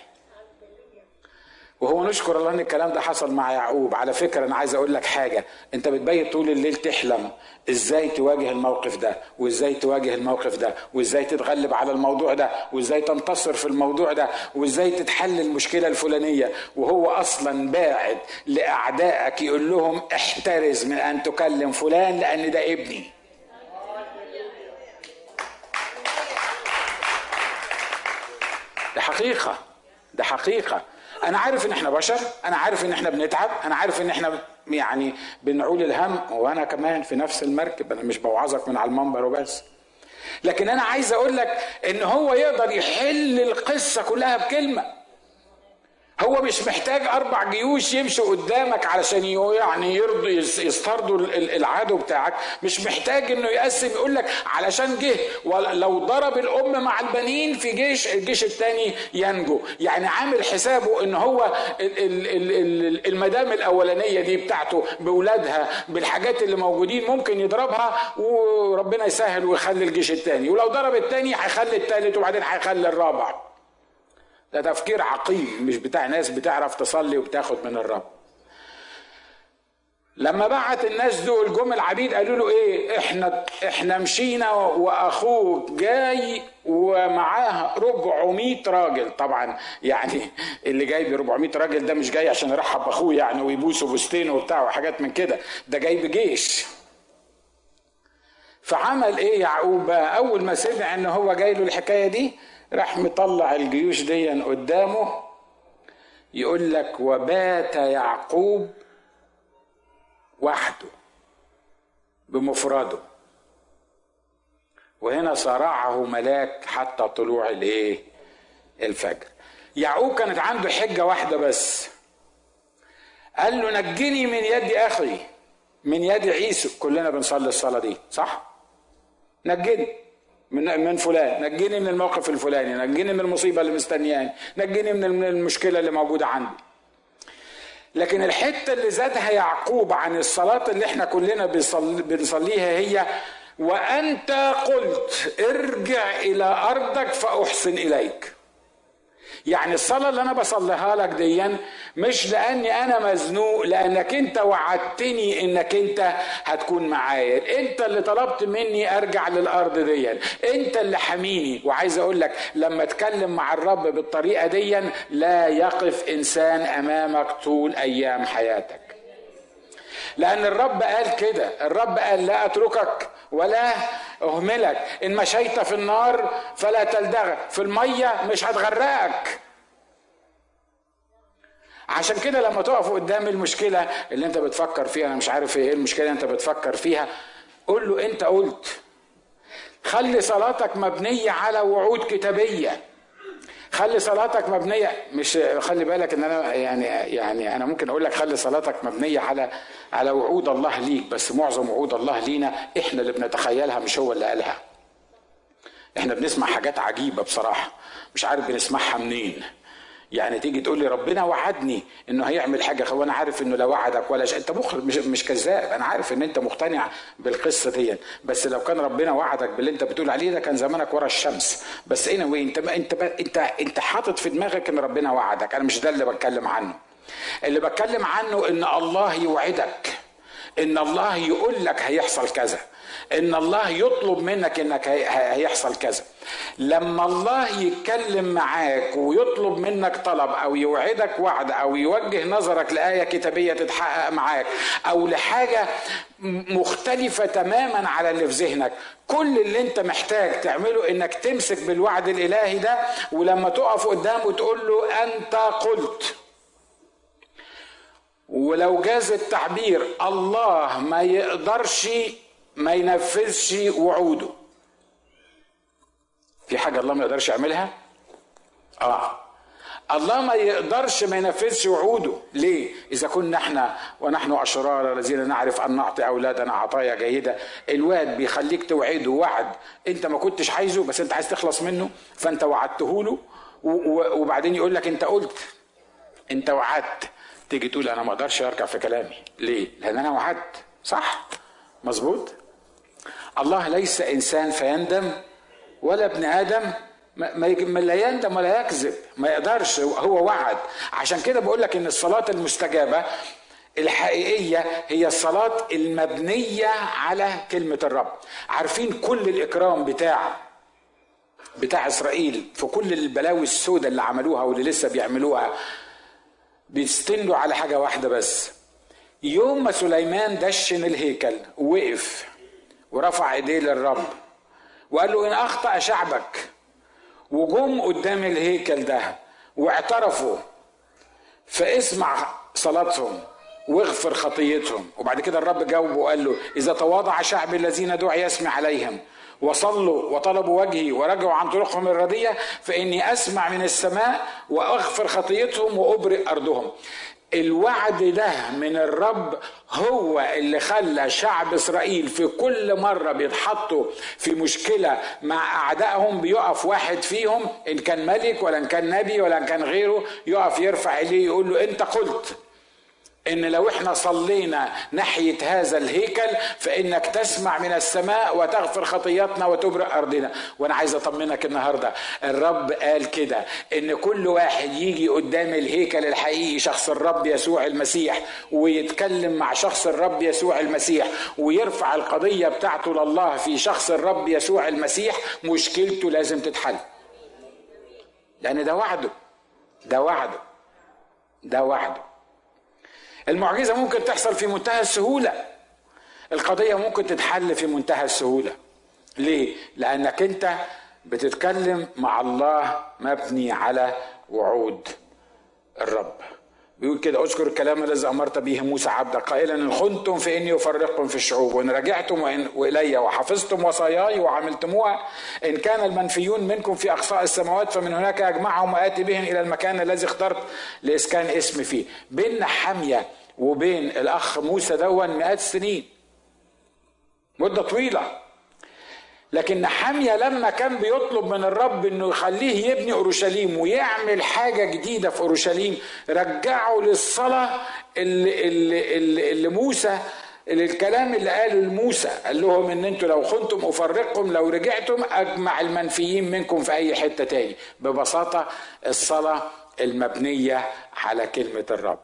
وهو نشكر الله ان الكلام ده حصل مع يعقوب على فكره انا عايز اقول لك حاجه انت بتبيت طول الليل تحلم ازاي تواجه الموقف ده وازاي تواجه الموقف ده وازاي تتغلب على الموضوع ده وازاي تنتصر في الموضوع ده وازاي تتحل المشكله الفلانيه وهو اصلا باعد لاعدائك يقول لهم احترز من ان تكلم فلان لان ده ابني حقيقه ده حقيقه انا عارف ان احنا بشر انا عارف ان احنا بنتعب انا عارف ان احنا يعني بنعول الهم وانا كمان في نفس المركب انا مش بوعظك من على المنبر وبس لكن انا عايز اقول لك ان هو يقدر يحل القصه كلها بكلمه هو مش محتاج اربع جيوش يمشوا قدامك علشان يعني يرضوا يسترضوا العدو بتاعك مش محتاج انه يقسم يقول لك علشان جه ولو ضرب الام مع البنين في جيش الجيش الثاني ينجو يعني عامل حسابه ان هو المدام الاولانيه دي بتاعته باولادها بالحاجات اللي موجودين ممكن يضربها وربنا يسهل ويخلي الجيش الثاني ولو ضرب الثاني هيخلي الثالث وبعدين هيخلي الرابع ده تفكير عقيم مش بتاع ناس بتعرف تصلي وبتاخد من الرب لما بعت الناس دول جم العبيد قالوا له ايه احنا احنا مشينا واخوك جاي ومعاه 400 راجل طبعا يعني اللي جاي ب 400 راجل ده مش جاي عشان يرحب باخوه يعني ويبوسه بوستين وبتاع وحاجات من كده ده جاي بجيش فعمل ايه يعقوب اول ما سمع ان هو جاي له الحكايه دي راح مطلع الجيوش دي قدامه يقول لك وبات يعقوب وحده بمفرده وهنا صرعه ملاك حتى طلوع الايه الفجر يعقوب كانت عنده حجه واحده بس قال له نجني من يد اخي من يد عيسو كلنا بنصلي الصلاه دي صح نجني من من فلان نجيني من الموقف الفلاني نجيني من المصيبه اللي مستنياني نجيني من المشكله اللي موجوده عندي لكن الحته اللي زادها يعقوب عن الصلاه اللي احنا كلنا بنصليها هي وانت قلت ارجع الى ارضك فاحسن اليك يعني الصلاة اللي أنا بصليها لك ديا مش لأني أنا مزنوق لأنك أنت وعدتني إنك أنت هتكون معايا أنت اللي طلبت مني أرجع للأرض ديا أنت اللي حميني وعايز أقول لك لما أتكلم مع الرب بالطريقة ديا لا يقف إنسان أمامك طول أيام حياتك لأن الرب قال كده الرب قال لا أتركك ولا أهملك إن مشيت في النار فلا تلدغ في المية مش هتغرقك عشان كده لما تقف قدام المشكلة اللي انت بتفكر فيها انا مش عارف ايه المشكلة اللي انت بتفكر فيها قول له انت قلت خلي صلاتك مبنية على وعود كتابية خلي صلاتك مبنيه مش خلي بالك ان انا يعني يعني انا ممكن اقول لك خلي صلاتك مبنيه على على وعود الله ليك بس معظم وعود الله لينا احنا اللي بنتخيلها مش هو اللي قالها احنا بنسمع حاجات عجيبه بصراحه مش عارف بنسمعها منين يعني تيجي تقول لي ربنا وعدني انه هيعمل حاجه هو انا عارف انه لا وعدك ولا شيء انت مخرج مش مش كذاب انا عارف ان انت مقتنع بالقصه دي بس لو كان ربنا وعدك باللي انت بتقول عليه ده كان زمانك ورا الشمس بس اني anyway انت انت انت انت حاطط في دماغك ان ربنا وعدك انا مش ده اللي بتكلم عنه اللي بتكلم عنه ان الله يوعدك ان الله يقول لك هيحصل كذا ان الله يطلب منك انك هيحصل كذا لما الله يتكلم معاك ويطلب منك طلب او يوعدك وعد او يوجه نظرك لايه كتابيه تتحقق معاك او لحاجه مختلفه تماما على اللي في ذهنك كل اللي انت محتاج تعمله انك تمسك بالوعد الالهي ده ولما تقف قدامه تقول له انت قلت ولو جاز التعبير الله ما يقدرش ما ينفذش وعوده في حاجة الله ما يقدرش يعملها اه الله ما يقدرش ما ينفذش وعوده ليه اذا كنا احنا ونحن اشرار الذين نعرف ان نعطي اولادنا عطايا جيده الواد بيخليك توعده وعد انت ما كنتش عايزه بس انت عايز تخلص منه فانت وعدته له وبعدين يقول لك انت قلت انت وعدت تيجي تقول انا ما اقدرش ارجع في كلامي ليه لان انا وعدت صح مظبوط الله ليس انسان فيندم ولا ابن ادم ما لا يندم ولا يكذب ما يقدرش هو وعد عشان كده بقول لك ان الصلاه المستجابه الحقيقيه هي الصلاه المبنيه على كلمه الرب عارفين كل الاكرام بتاع بتاع اسرائيل في كل البلاوي السوداء اللي عملوها واللي لسه بيعملوها بيستندوا على حاجه واحده بس يوم ما سليمان دشن الهيكل وقف ورفع ايديه للرب وقال له ان اخطا شعبك وجم قدام الهيكل ده واعترفوا فاسمع صلاتهم واغفر خطيتهم وبعد كده الرب جاوبه وقال له اذا تواضع شعب الذين دعي يسمع عليهم وصلوا وطلبوا وجهي ورجعوا عن طرقهم الردية فإني أسمع من السماء وأغفر خطيتهم وأبرئ أرضهم الوعد ده من الرب هو اللي خلى شعب اسرائيل في كل مره بيتحطوا في مشكله مع اعدائهم بيقف واحد فيهم ان كان ملك ولا ان كان نبي ولا ان كان غيره يقف يرفع ايديه يقول له انت قلت ان لو احنا صلينا ناحيه هذا الهيكل فانك تسمع من السماء وتغفر خطياتنا وتبرئ ارضنا وانا عايز اطمنك النهارده الرب قال كده ان كل واحد يجي قدام الهيكل الحقيقي شخص الرب يسوع المسيح ويتكلم مع شخص الرب يسوع المسيح ويرفع القضيه بتاعته لله في شخص الرب يسوع المسيح مشكلته لازم تتحل لان ده وعده ده وعده ده وعده المعجزه ممكن تحصل في منتهى السهوله القضيه ممكن تتحل في منتهى السهوله ليه لانك انت بتتكلم مع الله مبني على وعود الرب بيقول كده اذكر الكلام الذي امرت به موسى عبدك قائلا ان خنتم فاني افرقكم في الشعوب وان رجعتم وإن والي وحفظتم وصاياي وعملتموها ان كان المنفيون منكم في اقصاء السماوات فمن هناك اجمعهم واتي بهم الى المكان الذي اخترت لاسكان اسمي فيه بين حميه وبين الاخ موسى دون مئات السنين مده طويله لكن حمية لما كان بيطلب من الرب انه يخليه يبني اورشليم ويعمل حاجه جديده في اورشليم رجعوا للصلاه اللي, اللي, اللي, اللي موسى اللي الكلام اللي قاله لموسى قال لهم ان انتوا لو خنتم افرقكم لو رجعتم اجمع المنفيين منكم في اي حته تاني ببساطه الصلاه المبنيه على كلمه الرب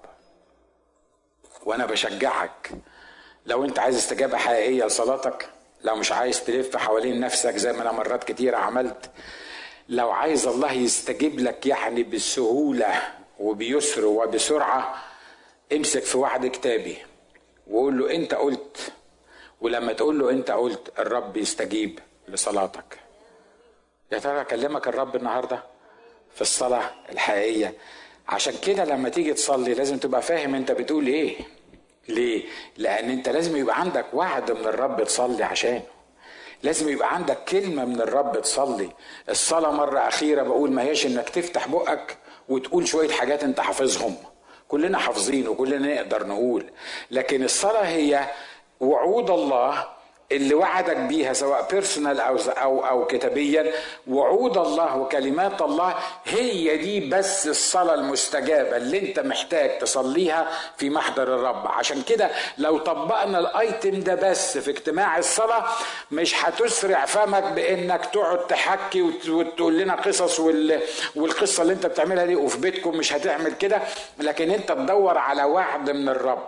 وانا بشجعك لو انت عايز استجابه حقيقيه لصلاتك لو مش عايز تلف حوالين نفسك زي ما انا مرات كتير عملت لو عايز الله يستجيب لك يعني بسهوله وبيسر وبسرعه امسك في وعد كتابي وقول له انت قلت ولما تقول له انت قلت الرب يستجيب لصلاتك يا ترى اكلمك الرب النهارده في الصلاه الحقيقيه عشان كده لما تيجي تصلي لازم تبقى فاهم انت بتقول ايه ليه لان انت لازم يبقى عندك وعد من الرب تصلي عشانه لازم يبقى عندك كلمة من الرب تصلي الصلاة مرة أخيرة بقول ما هيش إنك تفتح بقك وتقول شوية حاجات أنت حافظهم كلنا حافظين وكلنا نقدر نقول لكن الصلاة هي وعود الله اللي وعدك بيها سواء بيرسونال او او او كتابيا وعود الله وكلمات الله هي دي بس الصلاه المستجابه اللي انت محتاج تصليها في محضر الرب عشان كده لو طبقنا الايتم ده بس في اجتماع الصلاه مش هتسرع فمك بانك تقعد تحكي وتقول لنا قصص والقصه اللي انت بتعملها دي وفي بيتكم مش هتعمل كده لكن انت تدور على وعد من الرب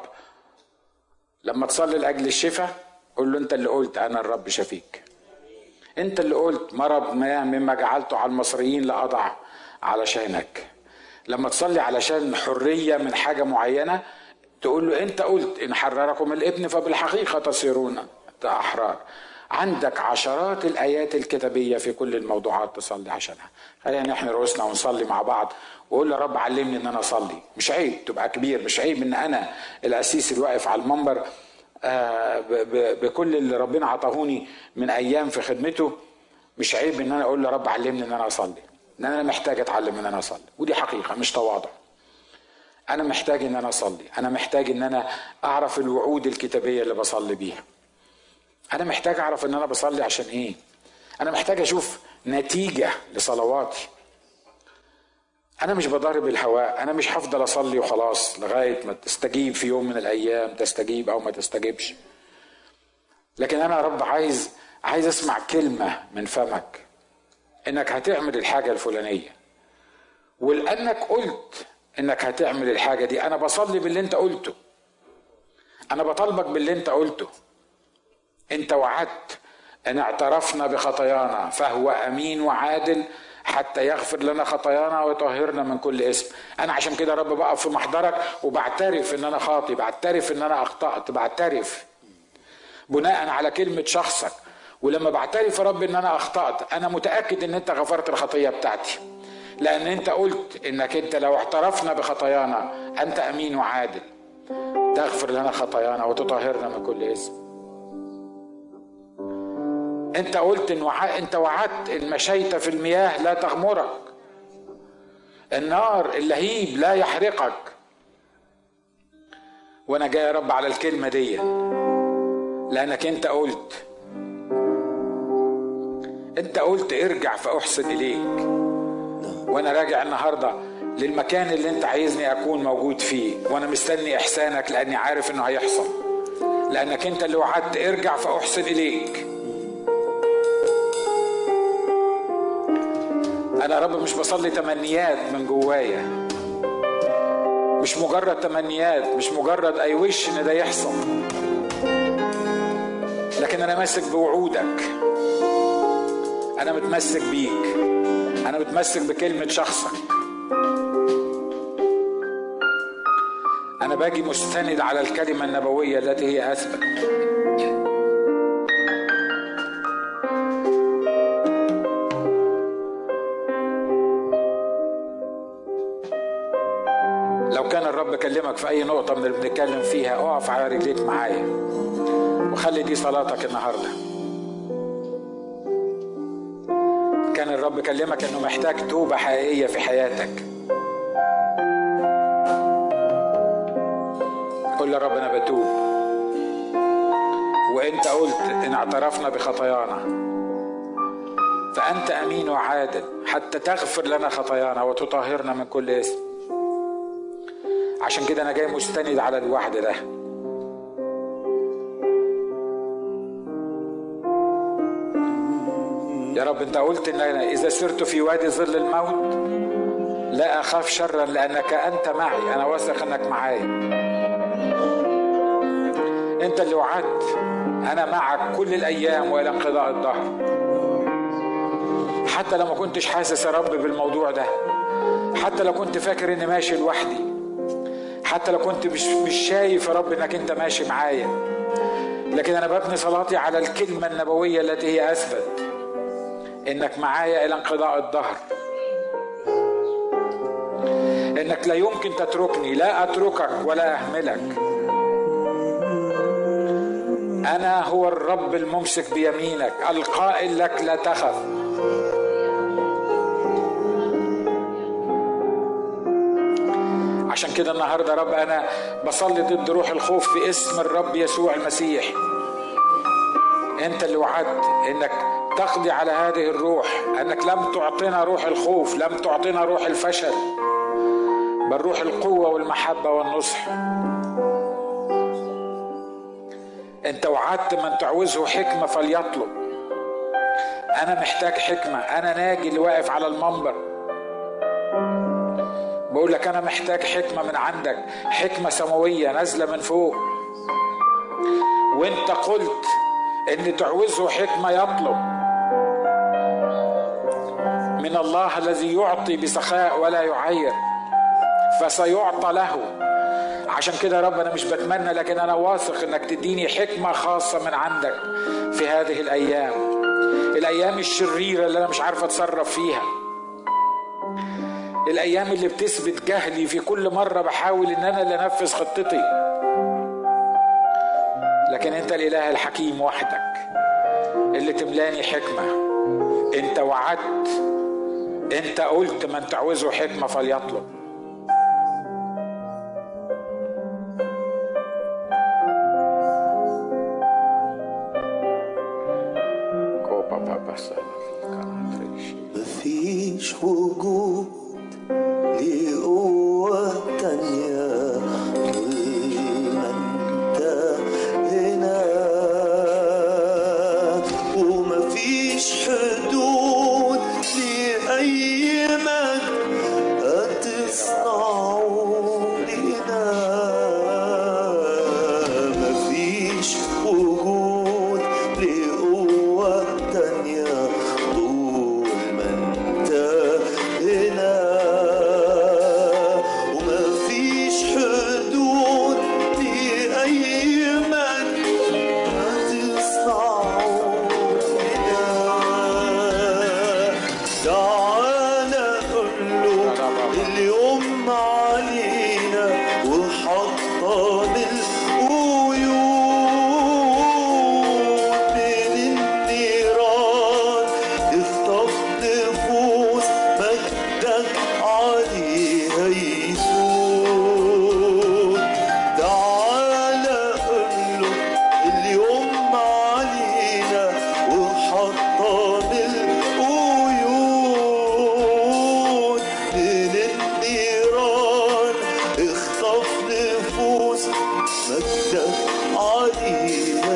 لما تصلي لاجل الشفاء قول له انت اللي قلت انا الرب شفيك انت اللي قلت مرض ما مما جعلته على المصريين لاضع علشانك لما تصلي علشان حريه من حاجه معينه تقول له انت قلت ان حرركم الابن فبالحقيقه تصيرون احرار عندك عشرات الايات الكتابيه في كل الموضوعات تصلي عشانها خلينا نحن رؤوسنا ونصلي مع بعض وقول يا رب علمني ان انا اصلي مش عيب تبقى كبير مش عيب ان انا الاسيس اللي واقف على المنبر آه، بكل اللي ربنا عطاهوني من ايام في خدمته مش عيب ان انا اقول له رب علمني ان انا اصلي ان انا محتاج اتعلم ان انا اصلي ودي حقيقه مش تواضع انا محتاج ان انا اصلي انا محتاج ان انا اعرف الوعود الكتابيه اللي بصلي بيها انا محتاج اعرف ان انا بصلي عشان ايه انا محتاج اشوف نتيجه لصلواتي انا مش بضارب الهواء انا مش هفضل اصلي وخلاص لغايه ما تستجيب في يوم من الايام تستجيب او ما تستجيبش لكن انا يا رب عايز عايز اسمع كلمه من فمك انك هتعمل الحاجه الفلانيه ولانك قلت انك هتعمل الحاجه دي انا بصلي باللي انت قلته انا بطالبك باللي انت قلته انت وعدت ان اعترفنا بخطايانا فهو امين وعادل حتى يغفر لنا خطايانا ويطهرنا من كل اسم انا عشان كده رب بقف في محضرك وبعترف ان انا خاطي بعترف ان انا اخطات بعترف بناء على كلمه شخصك ولما بعترف يا رب ان انا اخطات انا متاكد ان انت غفرت الخطيه بتاعتي لان انت قلت انك انت لو اعترفنا بخطايانا انت امين وعادل تغفر لنا خطايانا وتطهرنا من كل اسم انت قلت ان وع... انت وعدت ان مشيت في المياه لا تغمرك النار اللهيب لا يحرقك وانا جاي يا رب على الكلمه دي لانك انت قلت انت قلت ارجع فاحسن اليك وانا راجع النهارده للمكان اللي انت عايزني اكون موجود فيه وانا مستني احسانك لاني عارف انه هيحصل لانك انت اللي وعدت ارجع فاحسن اليك انا يا رب مش بصلي تمنيات من جوايا مش مجرد تمنيات مش مجرد اي وش ان ده يحصل لكن انا ماسك بوعودك انا متمسك بيك انا متمسك بكلمه شخصك انا باجي مستند على الكلمه النبويه التي هي اثبت لو كان الرب كلمك في اي نقطه من اللي بنتكلم فيها اقف على رجليك معايا وخلي دي صلاتك النهارده كان الرب كلمك انه محتاج توبه حقيقيه في حياتك قول يا رب انا بتوب وانت قلت ان اعترفنا بخطايانا فانت امين وعادل حتى تغفر لنا خطايانا وتطهرنا من كل اسم عشان كده انا جاي مستند على الوعد ده يا رب انت قلت ان أنا اذا سرت في وادي ظل الموت لا اخاف شرا لانك انت معي انا واثق انك معايا انت اللي وعدت انا معك كل الايام والى انقضاء الدهر حتى لو ما كنتش حاسس يا رب بالموضوع ده حتى لو كنت فاكر اني ماشي لوحدي حتى لو كنت مش مش شايف يا رب انك انت ماشي معايا لكن انا ببني صلاتي على الكلمه النبويه التي هي اثبت انك معايا الى انقضاء الدهر انك لا يمكن تتركني لا اتركك ولا اهملك انا هو الرب الممسك بيمينك القائل لك لا تخف عشان كده النهارده يا رب انا بصلي ضد روح الخوف في اسم الرب يسوع المسيح انت اللي وعدت انك تقضي على هذه الروح انك لم تعطينا روح الخوف لم تعطينا روح الفشل بل روح القوه والمحبه والنصح انت وعدت من تعوزه حكمه فليطلب انا محتاج حكمه انا ناجي اللي واقف على المنبر بقول لك انا محتاج حكمه من عندك حكمه سماويه نازله من فوق وانت قلت ان تعوزه حكمه يطلب من الله الذي يعطي بسخاء ولا يعير فسيعطى له عشان كده يا رب انا مش بتمنى لكن انا واثق انك تديني حكمه خاصه من عندك في هذه الايام الايام الشريره اللي انا مش عارف اتصرف فيها الايام اللي بتثبت جهلي في كل مره بحاول ان انا اللي انفذ خطتي لكن انت الاله الحكيم وحدك اللي تملاني حكمه انت وعدت انت قلت من تعوزه حكمه فليطلب مفيش وجود لقوة تانية طول ما انت هنا ومفيش حدود لأي مجد مجدك علينا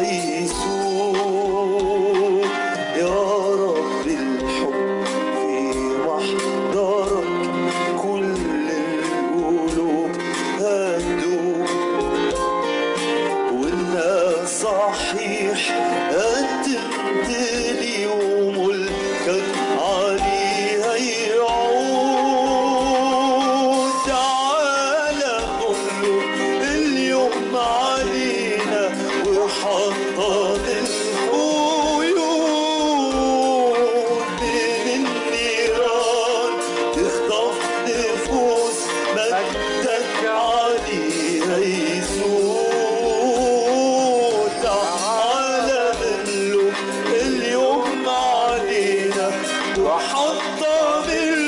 يسوع يا رب الحب في محضرك كل القلوب هدوء والناس صحيح قدمت لي وملكك عليها يعود تعالى اطلب اليوم علينا وحطم القيود من النيران تخطف نفوس مجدك عليها يسوع تعالى ملك اليوم علينا وحطم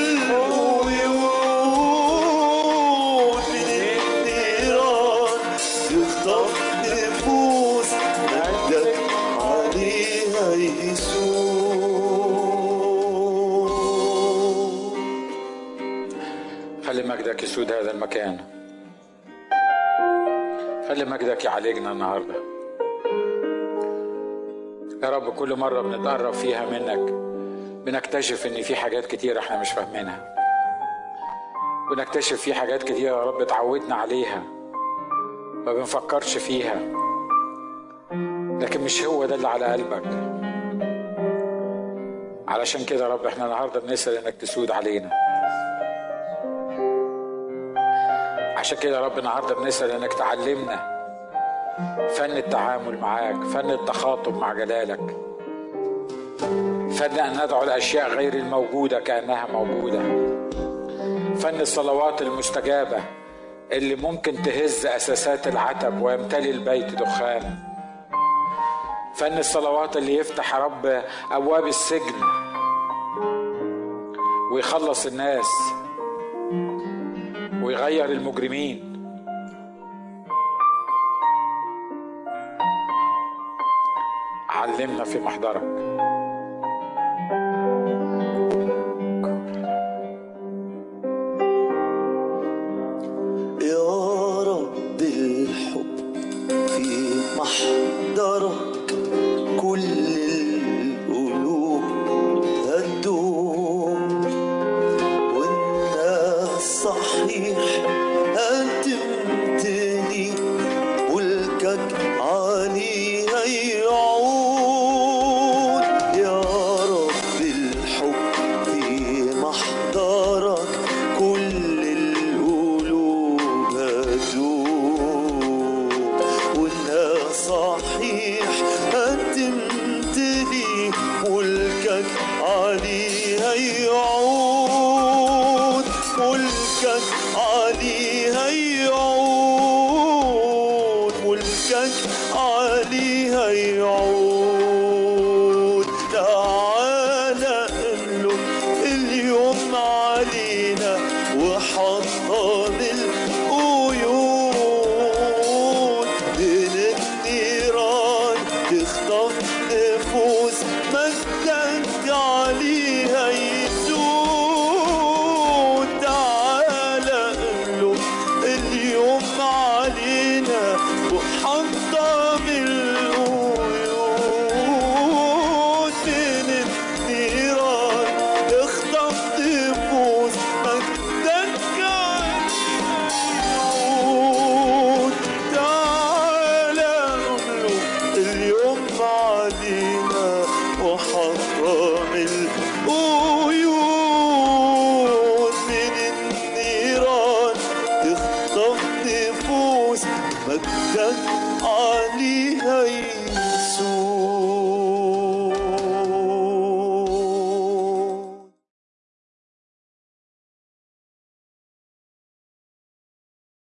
القيود من النيران تخطف نفوس مجدك عليها يسوع خلي مجدك يسود هذا المكان خلي مجدك يعالجنا النهارده يا رب كل مرة بنتقرب فيها منك بنكتشف ان في حاجات كتير احنا مش فاهمينها بنكتشف في حاجات كتير يا رب اتعودنا عليها ما بنفكرش فيها لكن مش هو ده اللي على قلبك علشان كده يا رب احنا النهارده بنسأل انك تسود علينا عشان كده يا رب النهارده بنسأل انك تعلمنا فن التعامل معاك فن التخاطب مع جلالك فن ان ندعو الاشياء غير الموجوده كانها موجوده فن الصلوات المستجابه اللي ممكن تهز اساسات العتب ويمتلي البيت دخان فن الصلوات اللي يفتح يا رب ابواب السجن ويخلص الناس ويغير المجرمين علمنا في محضرك يا رب الحب في محضرك كل القلوب هتدوم والناس صحيح قدمت لي ملكك عليها يعود يا رب الحب في محضرك كل القلوب هتدوم والناس صحيح قدمت لي ملكك عليها يعود ملكك عليها يعود ملكك عليها يعود تعالى املك اليوم علينا وحطم القيود بين النيران تخطف نفوس مجدك عليها يسود تعالى املك اليوم علينا وحطم القيود بين النيران اخطف نفوس مجدك يعود تعالى املك اليوم علينا وحطم القيود من النيران تخطف نفوس مجدك عليها يسوع